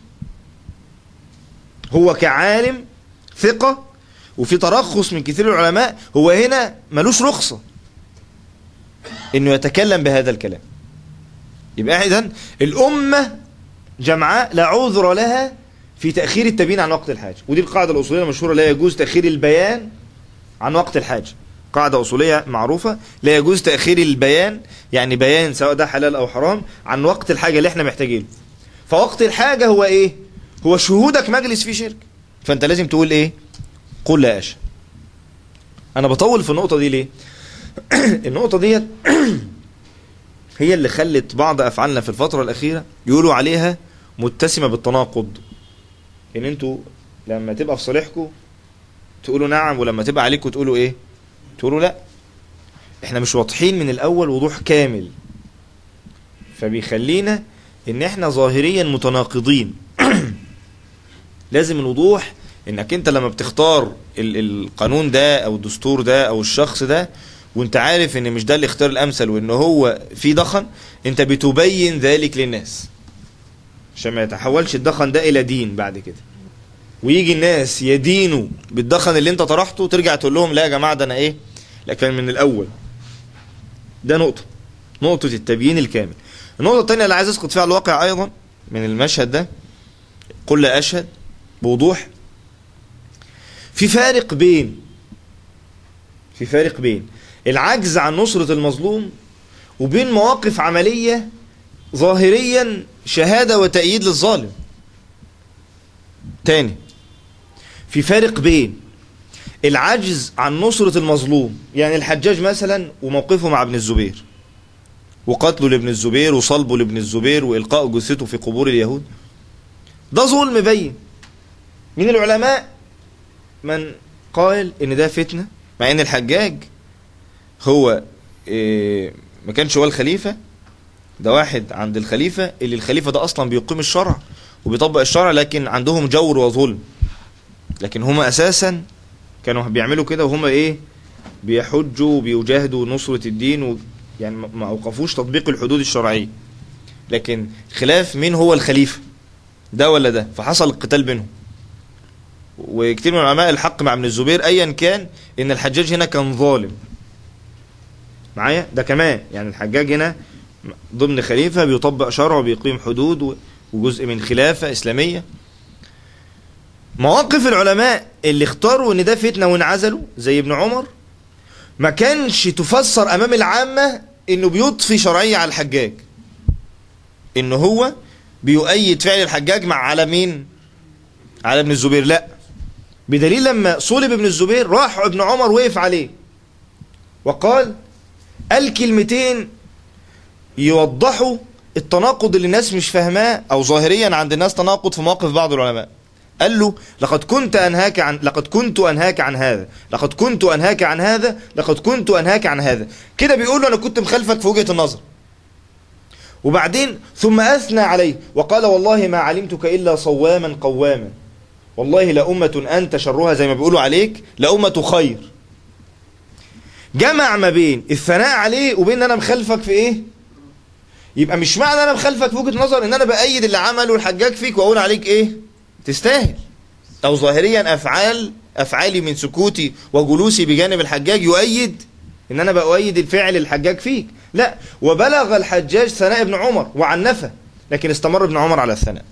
هو كعالم ثقة وفي ترخص من كثير العلماء هو هنا ملوش رخصة انه يتكلم بهذا الكلام يبقى اذا الامة جمعاء لا عذر لها في تأخير التبيين عن وقت الحاجة ودي القاعدة الأصولية المشهورة لا يجوز تأخير البيان عن وقت الحاجة قاعدة أصولية معروفة لا يجوز تأخير البيان يعني بيان سواء ده حلال أو حرام عن وقت الحاجة اللي احنا محتاجينه فوقت الحاجة هو ايه هو شهودك مجلس فيه شرك فانت لازم تقول ايه قل لا أشهد أنا بطول في النقطة دي ليه النقطة ديت هي اللي خلت بعض أفعالنا في الفترة الأخيرة يقولوا عليها متسمة بالتناقض إن أنتوا لما تبقى في صالحكم تقولوا نعم ولما تبقى عليكم تقولوا إيه تقولوا لا إحنا مش واضحين من الأول وضوح كامل فبيخلينا إن إحنا ظاهريا متناقضين لازم الوضوح انك انت لما بتختار ال- القانون ده او الدستور ده او الشخص ده وانت عارف ان مش ده الاختيار الامثل وان هو في دخن انت بتبين ذلك للناس عشان ما يتحولش الدخن ده الى دين بعد كده ويجي الناس يدينوا بالدخن اللي انت طرحته ترجع تقول لهم لا يا جماعه ده انا ايه لا كان من الاول ده نقطه نقطه التبيين الكامل النقطه الثانيه اللي عايز اسقط فيها على الواقع ايضا من المشهد ده قل لا اشهد بوضوح في فارق بين في فارق بين العجز عن نصرة المظلوم وبين مواقف عملية ظاهريا شهادة وتأييد للظالم تاني في فارق بين العجز عن نصرة المظلوم يعني الحجاج مثلا وموقفه مع ابن الزبير وقتله لابن الزبير وصلبه لابن الزبير وإلقاء جثته في قبور اليهود ده ظلم بين من العلماء من قال ان ده فتنة مع ان الحجاج هو إيه ما كانش هو الخليفة ده واحد عند الخليفة اللي الخليفة ده اصلا بيقيم الشرع وبيطبق الشرع لكن عندهم جور وظلم لكن هما اساسا كانوا بيعملوا كده وهما ايه بيحجوا وبيجاهدوا نصرة الدين و يعني ما ما اوقفوش تطبيق الحدود الشرعية لكن خلاف مين هو الخليفة ده ولا ده فحصل القتال بينهم وكتير من علماء الحق مع ابن الزبير ايا كان ان الحجاج هنا كان ظالم معايا ده كمان يعني الحجاج هنا ضمن خليفة بيطبق شرع وبيقيم حدود و- وجزء من خلافة إسلامية مواقف العلماء اللي اختاروا ان ده فتنة وانعزلوا زي ابن عمر ما كانش تفسر امام العامة انه بيضفي شرعية على الحجاج ان هو بيؤيد فعل الحجاج مع على مين على ابن الزبير لا بدليل لما صلب ابن الزبير راح ابن عمر وقف عليه وقال الكلمتين يوضحوا التناقض اللي الناس مش فاهماه او ظاهريا عند الناس تناقض في مواقف بعض العلماء قال له لقد كنت انهاك عن لقد كنت انهاك عن هذا لقد كنت انهاك عن هذا لقد كنت انهاك عن هذا كده بيقول له انا كنت مخالفك في وجهة النظر وبعدين ثم اثنى عليه وقال والله ما علمتك الا صواما قواما والله لأمة أنت شرها زي ما بيقولوا عليك لأمة خير جمع ما بين الثناء عليه وبين ان انا مخالفك في ايه يبقى مش معنى انا مخالفك في وجهة نظر ان انا بأيد اللي عمله الحجاج فيك واقول عليك ايه تستاهل او ظاهريا افعال افعالي من سكوتي وجلوسي بجانب الحجاج يؤيد ان انا بأؤيد الفعل الحجاج فيك لا وبلغ الحجاج ثناء ابن عمر وعنفه لكن استمر ابن عمر على الثناء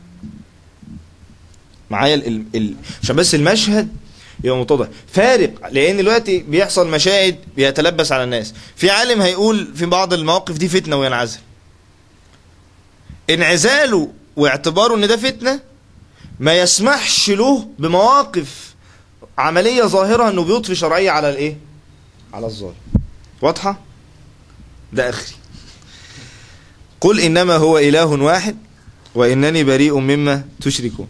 معايا ال... ال... ال... عشان بس المشهد يبقى متضح فارق لان دلوقتي بيحصل مشاهد بيتلبس على الناس في عالم هيقول في بعض المواقف دي فتنه وينعزل انعزاله واعتباره ان ده فتنه ما يسمحش له بمواقف عمليه ظاهره انه بيضفي شرعيه على الايه على الظالم واضحه ده اخري قل انما هو اله واحد وانني بريء مما تشركون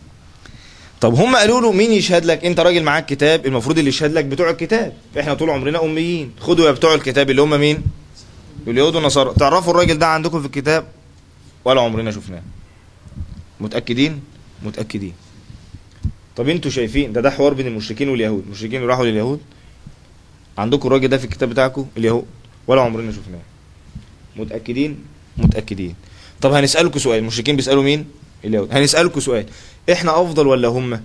طب هم قالوا له مين يشهد لك انت راجل معاك كتاب المفروض اللي يشهد لك بتوع الكتاب احنا طول عمرنا اميين خدوا يا بتوع الكتاب اللي هم مين اليهود والنصارى تعرفوا الراجل ده عندكم في الكتاب ولا عمرنا شفناه متاكدين متاكدين طب انتوا شايفين ده ده حوار بين المشركين واليهود المشركين راحوا لليهود عندكم الراجل ده في الكتاب بتاعكم اليهود ولا عمرنا شفناه متاكدين متاكدين طب هنسالكم سؤال المشركين بيسالوا مين اليهود هنسالكم سؤال احنا افضل ولا هم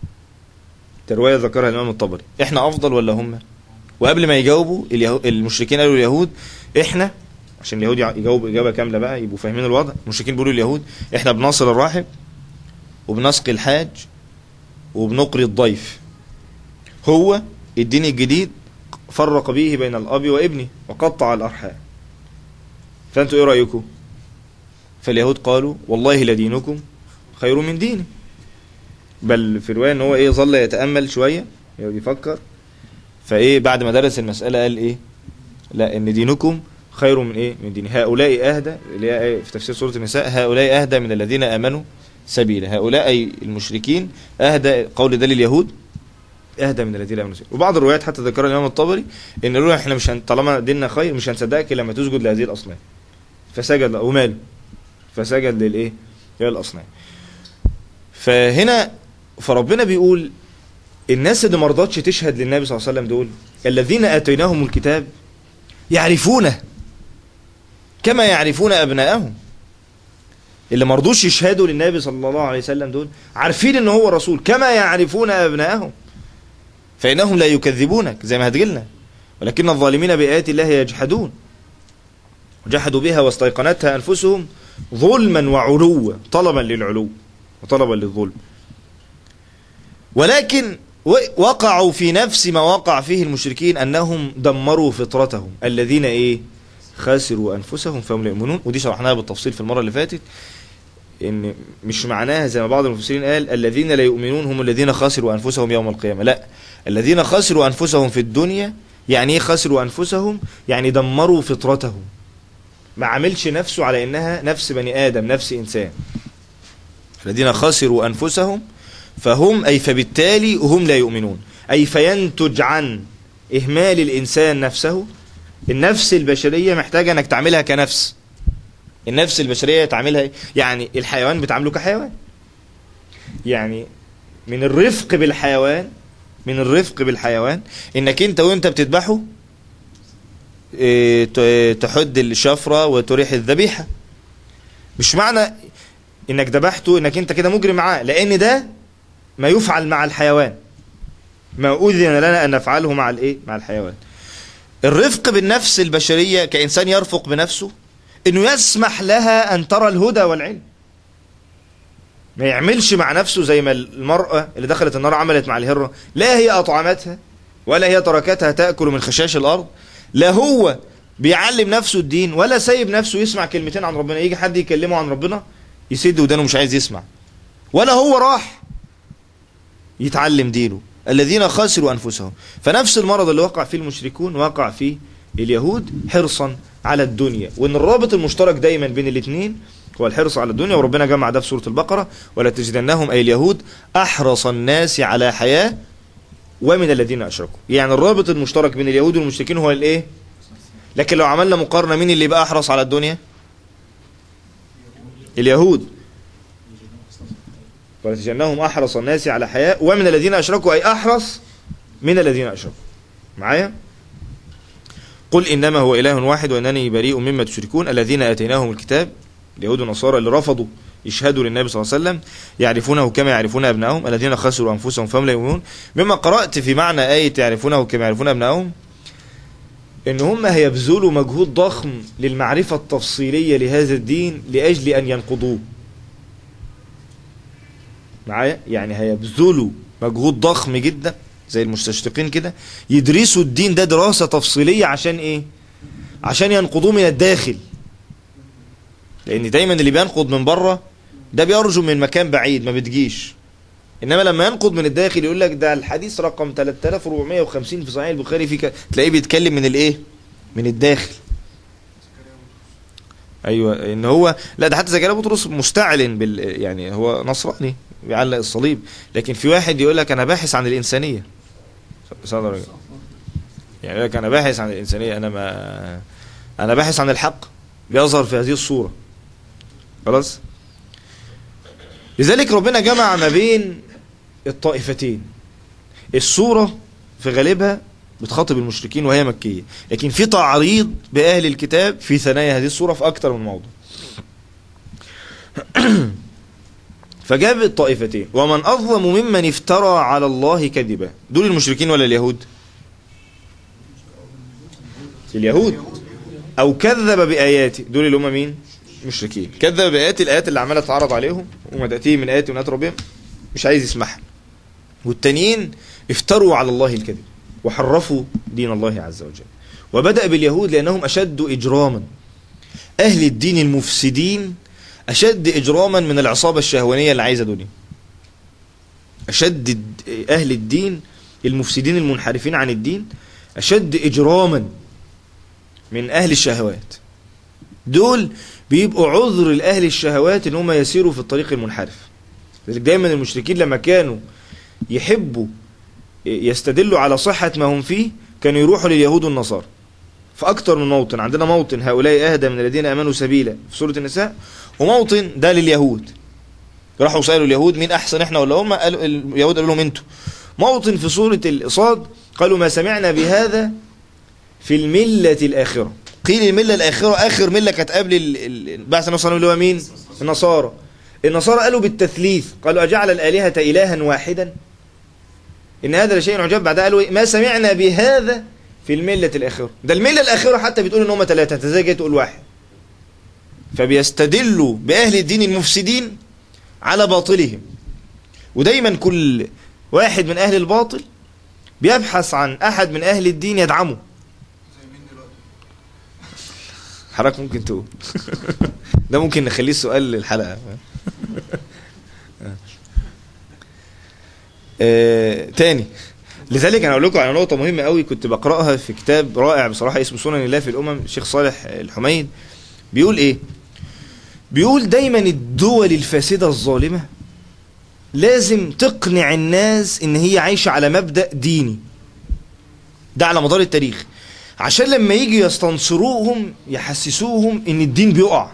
روايه ذكرها الامام الطبري احنا افضل ولا هم وقبل ما يجاوبوا اليهود المشركين قالوا اليهود احنا عشان اليهود يجاوبوا اجابه كامله بقى يبقوا فاهمين الوضع المشركين بيقولوا اليهود احنا بنصل الراحب وبنسقي الحاج وبنقري الضيف هو الدين الجديد فرق به بين الاب وابنه وقطع الارحام فانتوا ايه رايكم فاليهود قالوا والله لدينكم خير من ديني بل في روايه ان هو ايه ظل يتامل شويه يفكر فايه بعد ما درس المساله قال ايه لا ان دينكم خير من ايه من دين هؤلاء اهدى اللي هي إيه في تفسير سوره النساء هؤلاء اهدى من الذين امنوا سبيلا هؤلاء أي المشركين اهدى قول ده لليهود اهدى من الذين امنوا سبيلا وبعض الروايات حتى ذكرها الامام الطبري ان قالوا احنا مش هن... طالما ديننا خير مش هنصدقك لما تسجد لهذه الاصنام فسجد وماله فسجد للايه للاصنام فهنا فربنا بيقول الناس اللي ما رضتش تشهد للنبي صلى الله عليه وسلم دول الذين اتيناهم الكتاب يعرفونه كما يعرفون ابنائهم اللي ما رضوش يشهدوا للنبي صلى الله عليه وسلم دول عارفين ان هو رسول كما يعرفون ابنائهم فانهم لا يكذبونك زي ما هتجيلنا ولكن الظالمين بايات الله يجحدون جحدوا بها واستيقنتها انفسهم ظلما وعلوا طلبا للعلو وطلبا للظلم ولكن وقعوا في نفس ما وقع فيه المشركين انهم دمروا فطرتهم الذين ايه خسروا انفسهم فهم لا يؤمنون ودي شرحناها بالتفصيل في المره اللي فاتت ان مش معناها زي ما بعض المفسرين قال الذين لا يؤمنون هم الذين خسروا انفسهم يوم القيامه لا الذين خسروا انفسهم في الدنيا يعني ايه خسروا انفسهم يعني دمروا فطرتهم ما عملش نفسه على انها نفس بني ادم نفس انسان الذين خسروا انفسهم فهم أي فبالتالي هم لا يؤمنون أي فينتج عن إهمال الإنسان نفسه النفس البشرية محتاجة أنك تعملها كنفس النفس البشرية تعملها يعني الحيوان بتعامله كحيوان يعني من الرفق بالحيوان من الرفق بالحيوان انك انت وانت بتذبحه إيه، ت- تحد الشفرة وتريح الذبيحة مش معنى انك ذبحته انك انت كده مجرم معاه لان ده ما يفعل مع الحيوان ما اذن لنا ان نفعله مع الايه مع الحيوان الرفق بالنفس البشرية كإنسان يرفق بنفسه انه يسمح لها ان ترى الهدى والعلم ما يعملش مع نفسه زي ما المرأة اللي دخلت النار عملت مع الهرة لا هي أطعمتها ولا هي تركتها تأكل من خشاش الأرض لا هو بيعلم نفسه الدين ولا سايب نفسه يسمع كلمتين عن ربنا يجي حد يكلمه عن ربنا يسد ودانه مش عايز يسمع ولا هو راح يتعلم دينه الذين خسروا أنفسهم فنفس المرض اللي وقع فيه المشركون وقع فيه اليهود حرصا على الدنيا وان الرابط المشترك دايما بين الاثنين هو الحرص على الدنيا وربنا جمع ده في سورة البقرة ولا تجدنهم أي اليهود أحرص الناس على حياة ومن الذين أشركوا يعني الرابط المشترك بين اليهود والمشركين هو الإيه لكن لو عملنا مقارنة مين اللي بقى أحرص على الدنيا اليهود ولتجنهم أحرص الناس على حياة ومن الذين أشركوا أي أحرص من الذين أشركوا معايا قل إنما هو إله واحد وأنني بريء مما تشركون الذين آتيناهم الكتاب اليهود والنصارى اللي رفضوا يشهدوا للنبي صلى الله عليه وسلم يعرفونه كما يعرفون أبنائهم الذين خسروا أنفسهم فهم لا يؤمنون مما قرأت في معنى آية يعرفونه كما يعرفون أبنائهم إن هم هيبذلوا مجهود ضخم للمعرفة التفصيلية لهذا الدين لأجل أن ينقضوه معايا يعني هيبذلوا مجهود ضخم جدا زي المستشرقين كده يدرسوا الدين ده دراسة تفصيلية عشان ايه عشان ينقضوه من الداخل لان دايما اللي بينقض من بره ده بيرجو من مكان بعيد ما بتجيش انما لما ينقض من الداخل يقول لك ده الحديث رقم 3450 في صحيح البخاري في ك... تلاقيه بيتكلم من الايه من الداخل ايوه ان هو لا ده حتى زكريا بطرس مستعلن بال يعني هو نصراني بيعلق الصليب لكن في واحد يقول لك انا باحث عن الانسانيه صدر يعني يقول لك انا باحث عن الانسانيه انا ما انا باحث عن الحق بيظهر في هذه الصوره خلاص لذلك ربنا جمع ما بين الطائفتين الصوره في غالبها بتخاطب المشركين وهي مكيه لكن في تعريض باهل الكتاب في ثنايا هذه الصوره في اكثر من موضوع فجاب الطائفتين ومن أظلم ممن افترى على الله كذبا دول المشركين ولا اليهود اليهود أو كذب بآياته دول اللي هم مين مشركين كذب بآيات الآيات اللي عمالة تتعرض عليهم وما تأتيه من آيات من آيات ربهم مش عايز يسمعها والتانيين افتروا على الله الكذب وحرفوا دين الله عز وجل وبدأ باليهود لأنهم أشد إجراما أهل الدين المفسدين أشد إجراما من العصابة الشهوانية اللي عايزة دنيا أشد أهل الدين المفسدين المنحرفين عن الدين أشد إجراما من أهل الشهوات دول بيبقوا عذر لأهل الشهوات إن هم يسيروا في الطريق المنحرف لذلك دايما المشركين لما كانوا يحبوا يستدلوا على صحة ما هم فيه كانوا يروحوا لليهود والنصارى في أكتر من موطن عندنا موطن هؤلاء أهدى من الذين آمنوا سبيلا في سورة النساء وموطن ده لليهود راحوا سألوا اليهود مين أحسن إحنا ولا هم قالوا اليهود قالوا لهم أنتوا موطن في سورة الصاد قالوا ما سمعنا بهذا في الملة الآخرة قيل الملة الآخرة آخر ملة كانت قبل بعث النبي صلى الله عليه وسلم اللي هو مين النصارى النصارى قالوا بالتثليث قالوا أجعل الآلهة إلها واحدا إن هذا لشيء عجاب بعدها قالوا ما سمعنا بهذا في الملة الآخرة ده الملة الآخرة حتى بتقول إن هم ثلاثة أنت ازاي جاي تقول واحد فبيستدلوا بأهل الدين المفسدين على باطلهم ودايما كل واحد من أهل الباطل بيبحث عن أحد من أهل الدين يدعمه حضرتك ممكن تقول ده ممكن نخليه سؤال للحلقة آه تاني لذلك انا اقول لكم على نقطه مهمه قوي كنت بقراها في كتاب رائع بصراحه اسمه سنن الله في الامم الشيخ صالح الحميد بيقول ايه بيقول دايما الدول الفاسده الظالمه لازم تقنع الناس ان هي عايشة على مبدأ ديني ده على مدار التاريخ عشان لما يجي يستنصروهم يحسسوهم ان الدين بيقع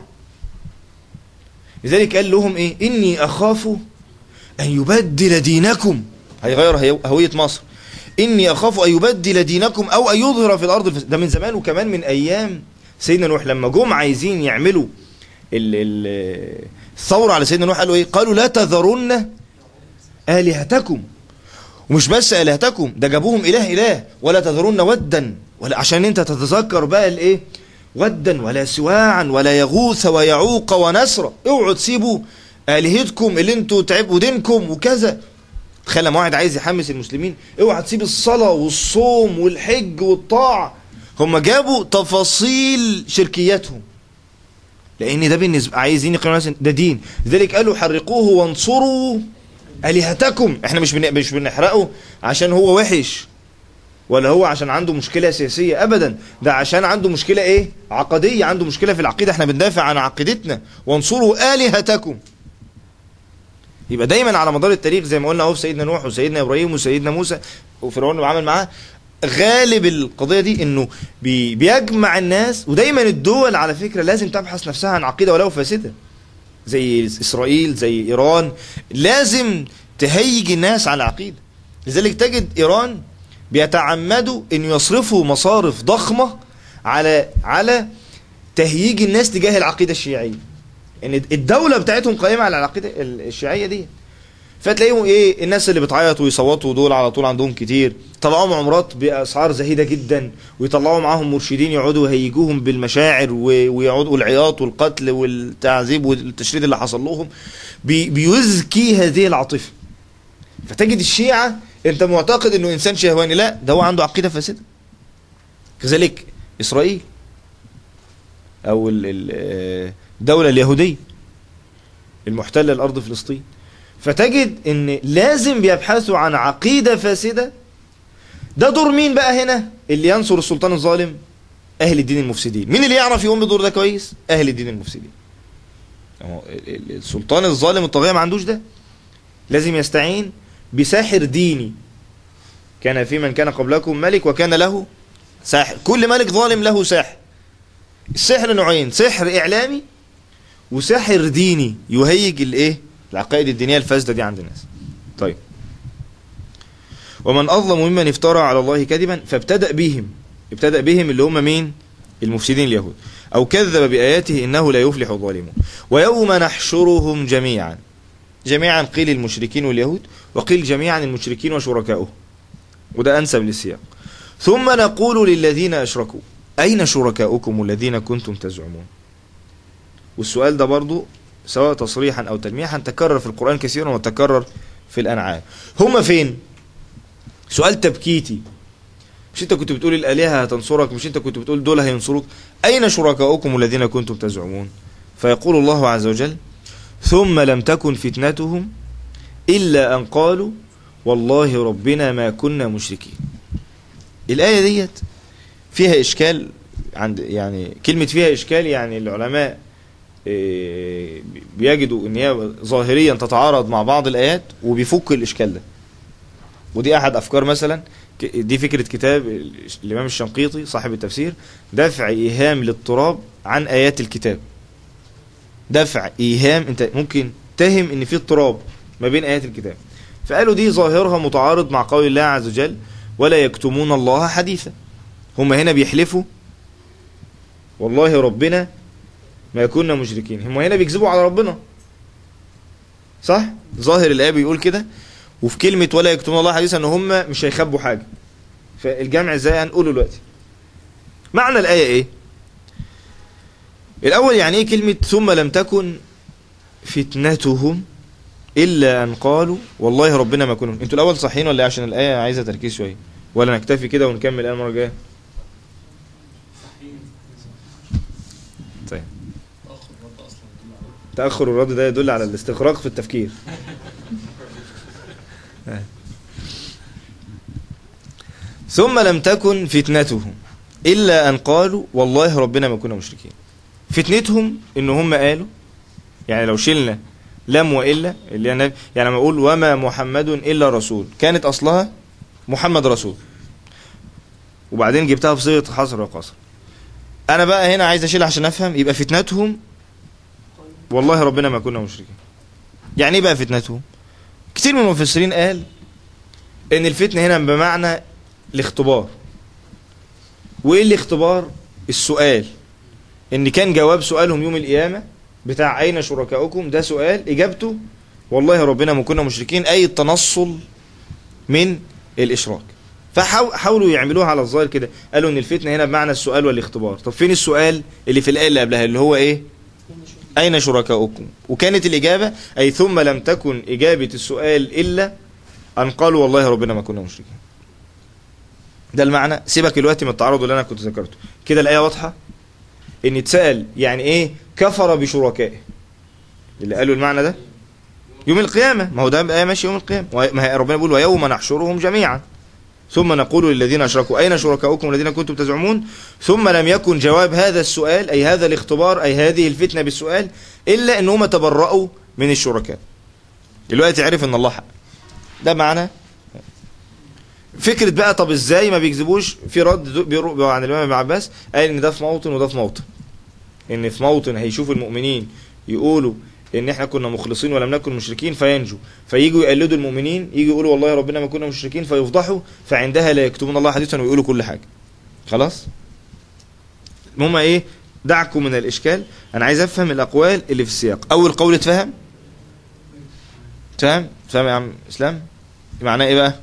لذلك قال لهم ايه اني اخاف ان يبدل دينكم هيغير هي- هوية مصر اني اخاف ان يبدل دينكم او ان يظهر في الارض الفساد ده من زمان وكمان من ايام سيدنا نوح لما جم عايزين يعملوا ال- ال- الثورة على سيدنا نوح قالوا ايه قالوا لا تذرن آلهتكم ومش بس آلهتكم ده جابوهم إله إله ولا تذرون ودا ولا عشان انت تتذكر بقى الايه ودا ولا سواعا ولا يغوث ويعوق ونسر اوعوا تسيبوا آلهتكم اللي انتوا تعبوا دينكم وكذا تخيل لما واحد عايز يحمس المسلمين اوعى تسيب الصلاة والصوم والحج والطاعة هم جابوا تفاصيل شركياتهم لان ده بالنسبه عايزين يقيموا الناس ده دين لذلك قالوا حرقوه وانصروا الهتكم احنا مش بن... مش بنحرقه عشان هو وحش ولا هو عشان عنده مشكله سياسيه ابدا ده عشان عنده مشكله ايه عقديه عنده مشكله في العقيده احنا بندافع عن عقيدتنا وانصروا الهتكم يبقى دايما على مدار التاريخ زي ما قلنا اهو في سيدنا نوح وسيدنا ابراهيم وسيدنا موسى وفرعون اللي عمل معاه غالب القضيه دي انه بي بيجمع الناس ودايما الدول على فكره لازم تبحث نفسها عن عقيده ولو فاسده زي اسرائيل زي ايران لازم تهيج الناس على عقيده لذلك تجد ايران بيتعمدوا ان يصرفوا مصارف ضخمه على على تهييج الناس تجاه العقيده الشيعيه ان الدوله بتاعتهم قائمه على العقيده الشيعيه دي فتلاقيهم ايه الناس اللي بتعيط ويصوتوا دول على طول عندهم كتير طلعوهم عمرات باسعار زهيده جدا ويطلعوا معاهم مرشدين يقعدوا يهيجوهم بالمشاعر و- ويقعدوا العياط والقتل والتعذيب والتشريد اللي حصل لهم بي بيزكي هذه العاطفه فتجد الشيعه انت معتقد انه انسان شهواني لا ده هو عنده عقيده فاسده كذلك اسرائيل او ال- ال- آه، الدوله اليهوديه المحتله لارض فلسطين فتجد ان لازم بيبحثوا عن عقيدة فاسدة ده دور مين بقى هنا اللي ينصر السلطان الظالم اهل الدين المفسدين مين اللي يعرف يقوم بدور ده كويس اهل الدين المفسدين أهو ال- ال- السلطان الظالم الطاغية ما عندوش ده لازم يستعين بساحر ديني كان في من كان قبلكم ملك وكان له ساحر كل ملك ظالم له ساحر السحر نوعين سحر اعلامي وساحر ديني يهيج الايه العقائد الدينيه الفاسده دي عند الناس طيب ومن اظلم ممن افترى على الله كذبا فابتدأ بهم ابتدأ بهم اللي هم مين المفسدين اليهود او كذب باياته انه لا يفلح الظالمون ويوم نحشرهم جميعا جميعا قيل المشركين واليهود وقيل جميعا المشركين وشركاؤهم وده انسب للسياق ثم نقول للذين اشركوا اين شركاؤكم الذين كنتم تزعمون والسؤال ده برضو سواء تصريحا او تلميحا تكرر في القرآن كثيرا وتكرر في الانعام هم فين سؤال تبكيتي مش انت كنت بتقول الالهه هتنصرك مش انت كنت بتقول دول هينصروك اين شركاؤكم الذين كنتم تزعمون فيقول الله عز وجل ثم لم تكن فتنتهم الا ان قالوا والله ربنا ما كنا مشركين الايه ديت فيها اشكال عند يعني كلمه فيها اشكال يعني العلماء إيه، بيجدوا ان هي ظاهريا تتعارض مع بعض الايات وبيفك الاشكال ده ودي احد افكار مثلا ك- دي فكره كتاب ال- الامام الشنقيطي صاحب التفسير دفع ايهام الاضطراب عن ايات الكتاب دفع ايهام انت ممكن تهم ان في اضطراب ما بين ايات الكتاب فقالوا دي ظاهرها متعارض مع قول الله عز وجل ولا يكتمون الله حديثا هم هنا بيحلفوا والله ربنا ما كنا مشركين هم هنا بيكذبوا على ربنا صح ظاهر الايه بيقول كده وفي كلمه ولا يكتمون الله حديثا ان هم مش هيخبوا حاجه فالجمع ازاي هنقوله دلوقتي معنى الايه ايه الاول يعني ايه كلمه ثم لم تكن فتنتهم الا ان قالوا والله ربنا ما كنا انتوا الاول صحيين ولا إيه؟ عشان الايه عايزه تركيز شويه ولا نكتفي كده ونكمل الايه المره الجايه طيب تأخر الرد ده يدل على الاستغراق في التفكير ثم لم تكن فتنتهم إلا أن قالوا والله ربنا ما كنا مشركين فتنتهم إن هم قالوا يعني لو شلنا لم وإلا اللي أنا يعني لما أقول وما محمد إلا رسول كانت أصلها محمد رسول وبعدين جبتها في صيغة حصر وقصر أنا بقى هنا عايز أشيل عشان أفهم يبقى فتنتهم والله ربنا ما كنا مشركين يعني إيه بقى فتنتهم كتير من المفسرين قال إن الفتنة هنا بمعنى الاختبار وإيه الاختبار السؤال إن كان جواب سؤالهم يوم القيامة بتاع أين شركاؤكم ده سؤال إجابته والله ربنا ما كنا مشركين أي التنصل من الإشراك فحاولوا يعملوها على الظاهر كده قالوا ان الفتنه هنا بمعنى السؤال والاختبار طب فين السؤال اللي في الايه اللي قبلها اللي هو ايه اين شركاؤكم وكانت الاجابه اي ثم لم تكن اجابه السؤال الا ان قالوا والله ربنا ما كنا مشركين ده المعنى سيبك دلوقتي من التعارض اللي انا كنت ذكرته كده الايه واضحه ان اتسال يعني ايه كفر بشركائه اللي قالوا المعنى ده يوم القيامه ما هو ده ايه ماشي يوم القيامه ما هي ربنا بيقول ويوم نحشرهم جميعا ثم نقول للذين أشركوا أين شركاؤكم الذين كنتم تزعمون ثم لم يكن جواب هذا السؤال أي هذا الاختبار أي هذه الفتنة بالسؤال إلا أنهم تبرأوا من الشركاء دلوقتي عرف أن الله حق ده معنى فكرة بقى طب ازاي ما بيكذبوش في رد بيروح عن الإمام ابن عباس قال ان ده في موطن وده في موطن ان في موطن هيشوف المؤمنين يقولوا ان احنا كنا مخلصين ولم نكن مشركين فينجوا فييجوا يقلدوا المؤمنين يجوا يقولوا والله ربنا ما كنا مشركين فيفضحوا فعندها لا يكتمون الله حديثا ويقولوا كل حاجه خلاص المهم ايه دعكم من الاشكال انا عايز افهم الاقوال اللي في السياق اول قول اتفهم تفهم تفهم يا عم اسلام معناه ايه بقى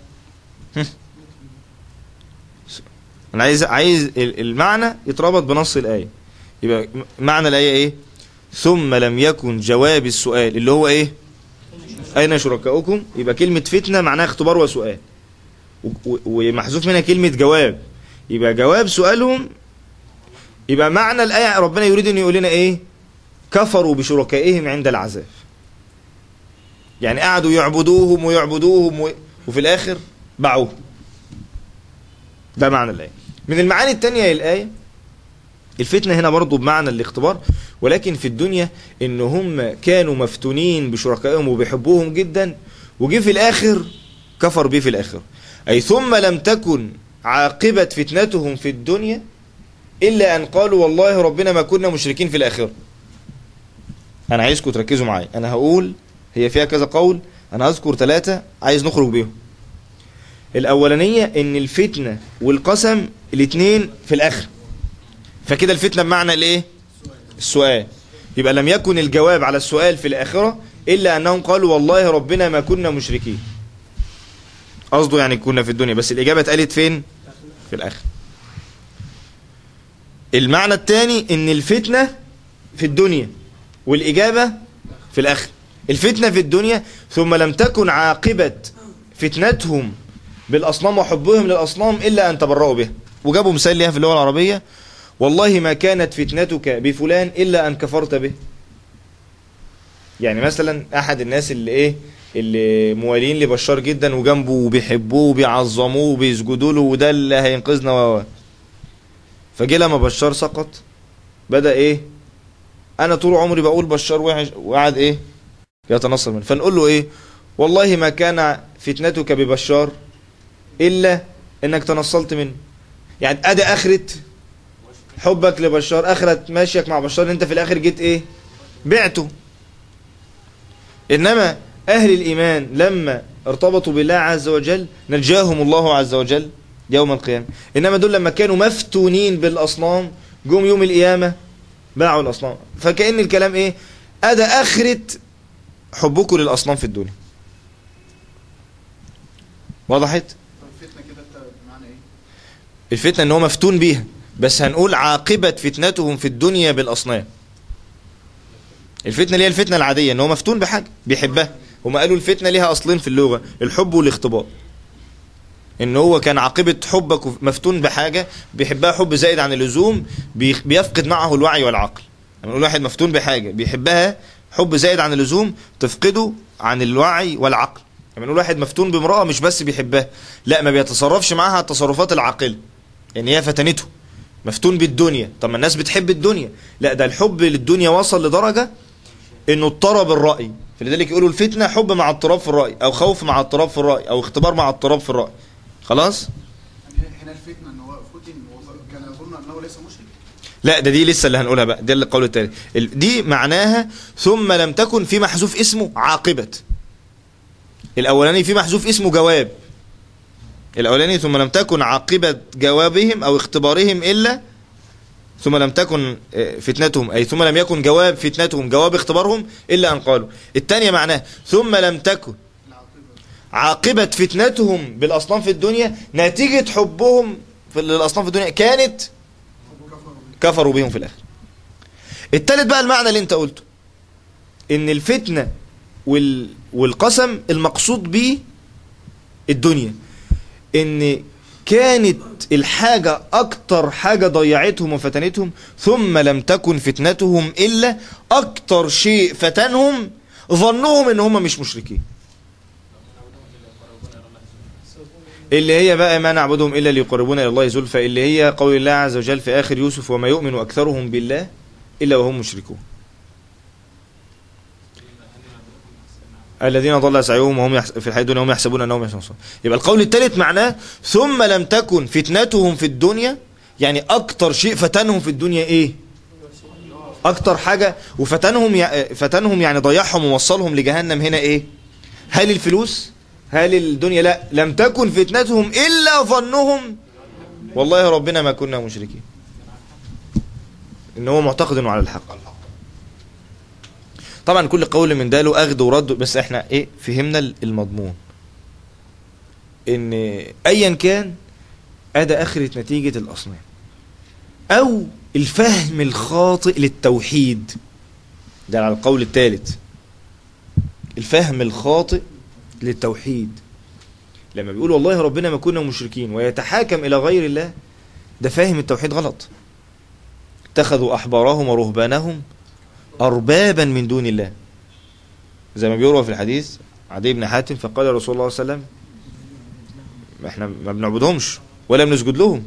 انا عايز عايز المعنى يتربط بنص الايه يبقى معنى الايه ايه ثم لم يكن جواب السؤال اللي هو ايه اين شركاؤكم يبقى كلمة فتنة معناها اختبار وسؤال ومحذوف منها كلمة جواب يبقى جواب سؤالهم يبقى معنى الآية ربنا يريد أن يقول لنا إيه كفروا بشركائهم عند العذاب يعني قعدوا يعبدوهم ويعبدوهم و... وفي الآخر باعوهم ده معنى الآية من المعاني التانية للآية الفتنة هنا برضو بمعنى الاختبار ولكن في الدنيا ان هم كانوا مفتونين بشركائهم وبيحبوهم جدا وجي في الاخر كفر بيه في الاخر اي ثم لم تكن عاقبة فتنتهم في الدنيا الا ان قالوا والله ربنا ما كنا مشركين في الاخرة انا عايزكم تركزوا معايا انا هقول هي فيها كذا قول انا هذكر ثلاثة عايز نخرج بيهم الاولانية ان الفتنة والقسم الاثنين في الاخر فكده الفتنة بمعنى الايه السؤال يبقى لم يكن الجواب على السؤال في الآخرة إلا أنهم قالوا والله ربنا ما كنا مشركين قصده يعني كنا في الدنيا بس الإجابة اتقالت فين في الآخر المعنى الثاني ان الفتنة في الدنيا والإجابة في الآخر الفتنة في الدنيا ثم لم تكن عاقبة فتنتهم بالأصنام وحبهم للأصنام إلا أن تبرؤوا بها وجابوا مثال ليها في اللغة العربية والله ما كانت فتنتك بفلان إلا أن كفرت به يعني مثلا أحد الناس اللي إيه اللي موالين لبشار جدا وجنبه وبيحبوه وبيعظموه وبيسجدوا له وده اللي هينقذنا و فجه لما بشار سقط بدأ إيه أنا طول عمري بقول بشار وحش وقعد إيه يتنصر منه فنقول له إيه والله ما كان فتنتك ببشار إلا إنك تنصلت منه يعني أدي آخرة حبك لبشار اخرة ماشيك مع بشار انت في الاخر جيت ايه بعته انما اهل الايمان لما ارتبطوا بالله عز وجل نجاهم الله عز وجل يوم القيامة انما دول لما كانوا مفتونين بالاصنام جم يوم القيامة باعوا الاصنام فكأن الكلام ايه ادى اخرة حبكم للاصنام في الدنيا وضحت الفتنة كده انت بمعنى ايه؟ الفتنة ان هو مفتون بيها بس هنقول عاقبة فتنتهم في الدنيا بالأصنام الفتنة اللي هي الفتنة العادية ان هو مفتون بحاجة بيحبها هما قالوا الفتنة ليها أصلين في اللغة الحب والاختبار ان هو كان عاقبة حبك مفتون بحاجة بيحبها حب زائد عن اللزوم بي- بيفقد معه الوعي والعقل لما نقول واحد مفتون بحاجة بيحبها حب زائد عن اللزوم تفقده عن الوعي والعقل لما نقول واحد مفتون بامرأة مش بس بيحبها لا ما بيتصرفش معاها التصرفات العاقلة ان هي فتنته مفتون بالدنيا طب ما الناس بتحب الدنيا لا ده الحب للدنيا وصل لدرجة انه اضطرب الرأي فلذلك يقولوا الفتنة حب مع اضطراب في الرأي او خوف مع اضطراب في الرأي او اختبار مع اضطراب في الرأي خلاص يعني هنا الفتنه ان هو فتن وكان يظن انه ليس مشرك لا ده دي لسه اللي هنقولها بقى ده اللي القول التالي ال- دي معناها ثم لم تكن في محذوف اسمه عاقبة الاولاني في محذوف اسمه جواب الاولاني ثم لم تكن عاقبة جوابهم او اختبارهم الا ثم لم تكن آه، فتنتهم اي ثم لم يكن جواب فتنتهم جواب اختبارهم الا ان قالوا الثانيه معناه ثم لم تكن العاقبه عاقبة فتنتهم بالاصنام في الدنيا نتيجة حبهم في الاصنام في الدنيا كانت كفروا كفروا بهم في الاخر التالت بقى المعنى اللي انت قلته ان الفتنة وال... والقسم المقصود به الدنيا ان كانت الحاجة اكتر حاجة ضيعتهم وفتنتهم ثم لم تكن فتنتهم الا اكتر شيء فتنهم ظنهم ان هم مش مشركين اللي هي بقى ما نعبدهم الا ليقربونا الى الله زلفى اللي هي قول الله عز وجل في اخر يوسف وما يؤمن اكثرهم بالله الا وهم مشركون الذين ضل سعيهم وهم يحس... في الحياه الدنيا هم يحسبون انهم يحسنون صنعا. يبقى القول الثالث معناه ثم لم تكن فتنتهم في الدنيا يعني اكتر شيء فتنهم في الدنيا ايه اكتر حاجه وفتنهم يع... فتنهم يعني ضيعهم ووصلهم لجهنم هنا ايه هل الفلوس هل الدنيا لا لم تكن فتنتهم الا ظنهم والله ربنا ما كنا مشركين ان هو معتقد انه على الحق طبعا كل قول من ده له اخذ ورد بس احنا ايه فهمنا المضمون ان ايا كان ادى اخرة نتيجة الاصنام او الفهم الخاطئ للتوحيد ده على القول الثالث الفهم الخاطئ للتوحيد لما بيقول والله ربنا ما كنا مشركين ويتحاكم الى غير الله ده فاهم التوحيد غلط اتخذوا احبارهم ورهبانهم اربابا من دون الله زي ما بيروى في الحديث عدي بن حاتم فقال رسول الله صلى الله عليه وسلم احنا ما بنعبدهمش ولا بنسجد لهم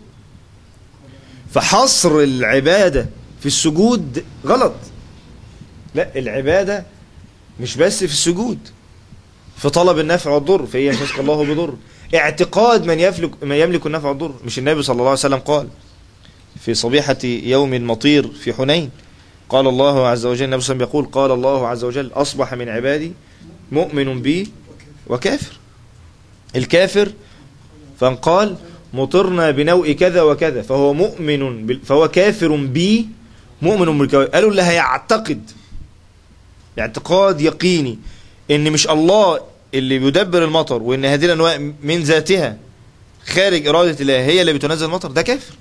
فحصر العبادة في السجود غلط لا العبادة مش بس في السجود في طلب النفع والضر فهي يمسك الله بضر اعتقاد من يملك من يملك النفع والضر مش النبي صلى الله عليه وسلم قال في صبيحة يوم مطير في حنين قال الله عز وجل النبي صلى الله عليه وسلم يقول قال الله عز وجل أصبح من عبادي مؤمن بي وكافر الكافر فقال مطرنا بنوء كذا وكذا فهو مؤمن بال... فهو كافر بي مؤمن بالكواكب قالوا اللي هيعتقد اعتقاد يقيني ان مش الله اللي بيدبر المطر وان هذه الانواع من ذاتها خارج اراده الله هي اللي بتنزل المطر ده كافر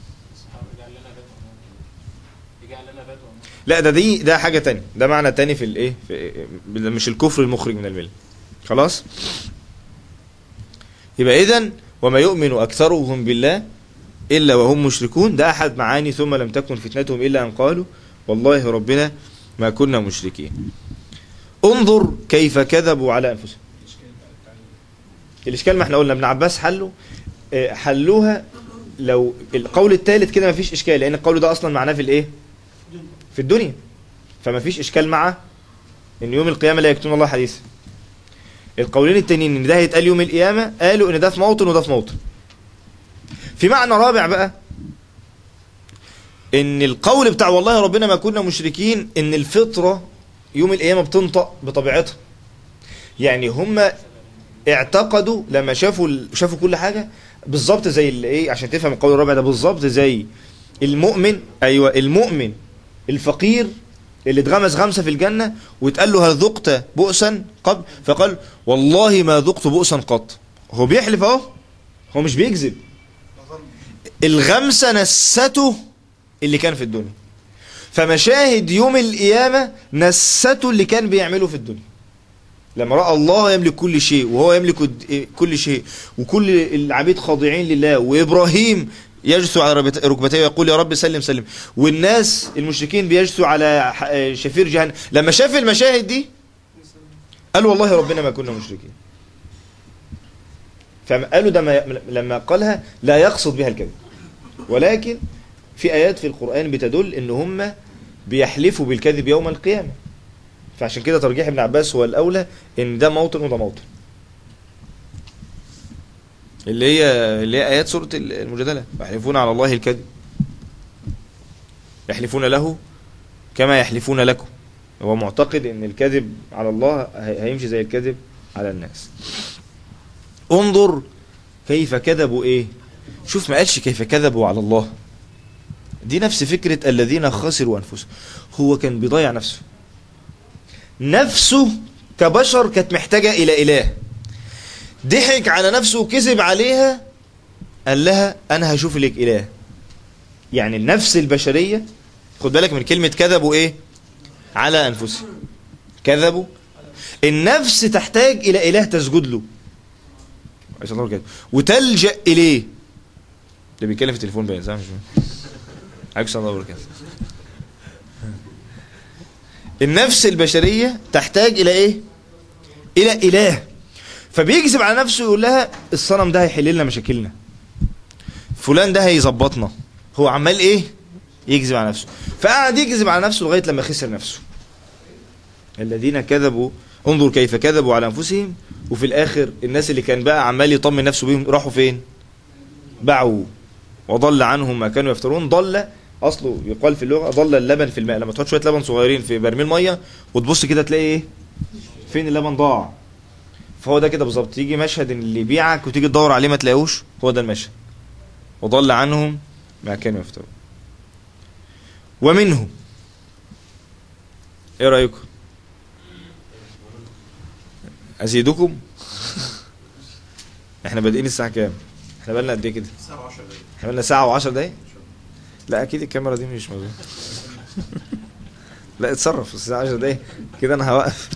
لا ده دي ده حاجه تانية ده معنى تاني في الايه في مش الكفر المخرج من المله خلاص يبقى اذا وما يؤمن اكثرهم بالله الا وهم مشركون ده احد معاني ثم لم تكن فتنتهم الا ان قالوا والله ربنا ما كنا مشركين انظر كيف كذبوا على انفسهم الاشكال ما احنا قلنا ابن عباس حله اه، حلوها لو القول الثالث كده ما فيش اشكال لان القول ده اصلا معناه في الايه في الدنيا فما فيش اشكال مع ان يوم القيامه لا يكتم الله حديثا القولين التانيين ان ده هيتقال يوم القيامه قالوا ان ده في موطن وده في موطن في معنى رابع بقى ان القول بتاع والله ربنا ما كنا مشركين ان الفطره يوم القيامه بتنطق بطبيعتها يعني هم اعتقدوا لما شافوا ال- شافوا كل حاجه بالظبط زي اللي ايه عشان تفهم القول الرابع ده بالظبط زي المؤمن ايوه المؤمن الفقير اللي اتغمس غمسه في الجنه واتقال له هل ذقت بؤسا قبل فقال والله ما ذقت بؤسا قط هو بيحلف اهو هو مش بيكذب الغمسه نسته اللي كان في الدنيا فمشاهد يوم القيامه نسته اللي كان بيعمله في الدنيا لما راى الله يملك كل شيء وهو يملك الد- كل شيء وكل العبيد خاضعين لله وابراهيم يجثو على ربت- ركبتيه ويقول يا رب سلم سلم والناس المشركين بيجثوا على ح- شفير جهنم لما شاف المشاهد دي قال والله ربنا ما كنا مشركين فقالوا ده ما لما قالها لا يقصد بها الكذب ولكن في آيات في القرآن بتدل ان هم بيحلفوا بالكذب يوم القيامة فعشان كده ترجيح ابن عباس هو الاولى ان ده موطن وده موطن اللي هي اللي هي ايات سوره المجادله يحلفون على الله الكذب يحلفون له كما يحلفون لكم هو معتقد ان الكذب على الله هي- هيمشي زي الكذب على الناس انظر كيف كذبوا ايه شوف ما قالش كيف كذبوا على الله دي نفس فكرة الذين خسروا أنفسهم هو كان بيضيع نفسه نفسه كبشر كانت محتاجة إلى إله ضحك على نفسه وكذب عليها قال لها أنا هشوف لك إله يعني النفس البشرية خد بالك من كلمة كذبوا إيه على أنفسهم كذبوا النفس تحتاج إلى إله تسجد له عايز الله كده وتلجأ إليه ده بيتكلم في التليفون باين صح مش باين؟ عليكم السلام ورحمة الله وبركاته النفس البشرية تحتاج إلى إيه؟ إلى إله فبيكذب على نفسه يقول لها الصنم ده هيحل لنا مشاكلنا فلان ده هيظبطنا هو عمال إيه؟ يكذب على نفسه فقعد يكذب على نفسه لغاية لما خسر نفسه الذين كذبوا انظر كيف كذبوا على أنفسهم وفي الآخر الناس اللي كان بقى عمال يطمن نفسه بيهم راحوا فين؟ باعوا وضل عنهم ما كانوا يفترون ضل اصله يقال في اللغه ضل اللبن في الماء لما تحط شويه لبن صغيرين في برميل ميه وتبص كده تلاقي ايه فين اللبن ضاع فهو ده كده بالظبط تيجي مشهد إن اللي يبيعك وتيجي تدور عليه ما تلاقوش هو ده المشهد وضل عنهم ما كانوا يفترون ومنهم ايه رايكم ازيدكم احنا بادئين الساعه كام احنا بقالنا قد ايه كده الساعة 10 دقايق احنا بقالنا ساعة و10 دقايق لا اكيد الكاميرا دي مش موجودة لا اتصرف الساعة 10 دقايق كده انا هوقف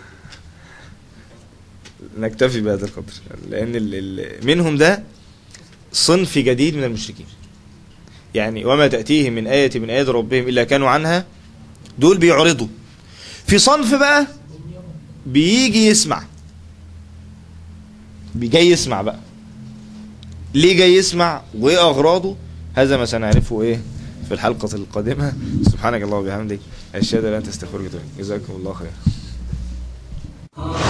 نكتفي بهذا القدر لان ال ال منهم ده صنف جديد من المشركين يعني وما تأتيهم من آية من آيات ربهم إلا كانوا عنها دول بيعرضوا في صنف بقى بيجي يسمع جاي يسمع بقى ليه جاي يسمع وايه اغراضه هذا ما سنعرفه ايه في الحلقة القادمة سبحانك اللهم وبحمدك اشهد ان لا اله الا انت استغفرك واتوب إليك. جزاكم الله خير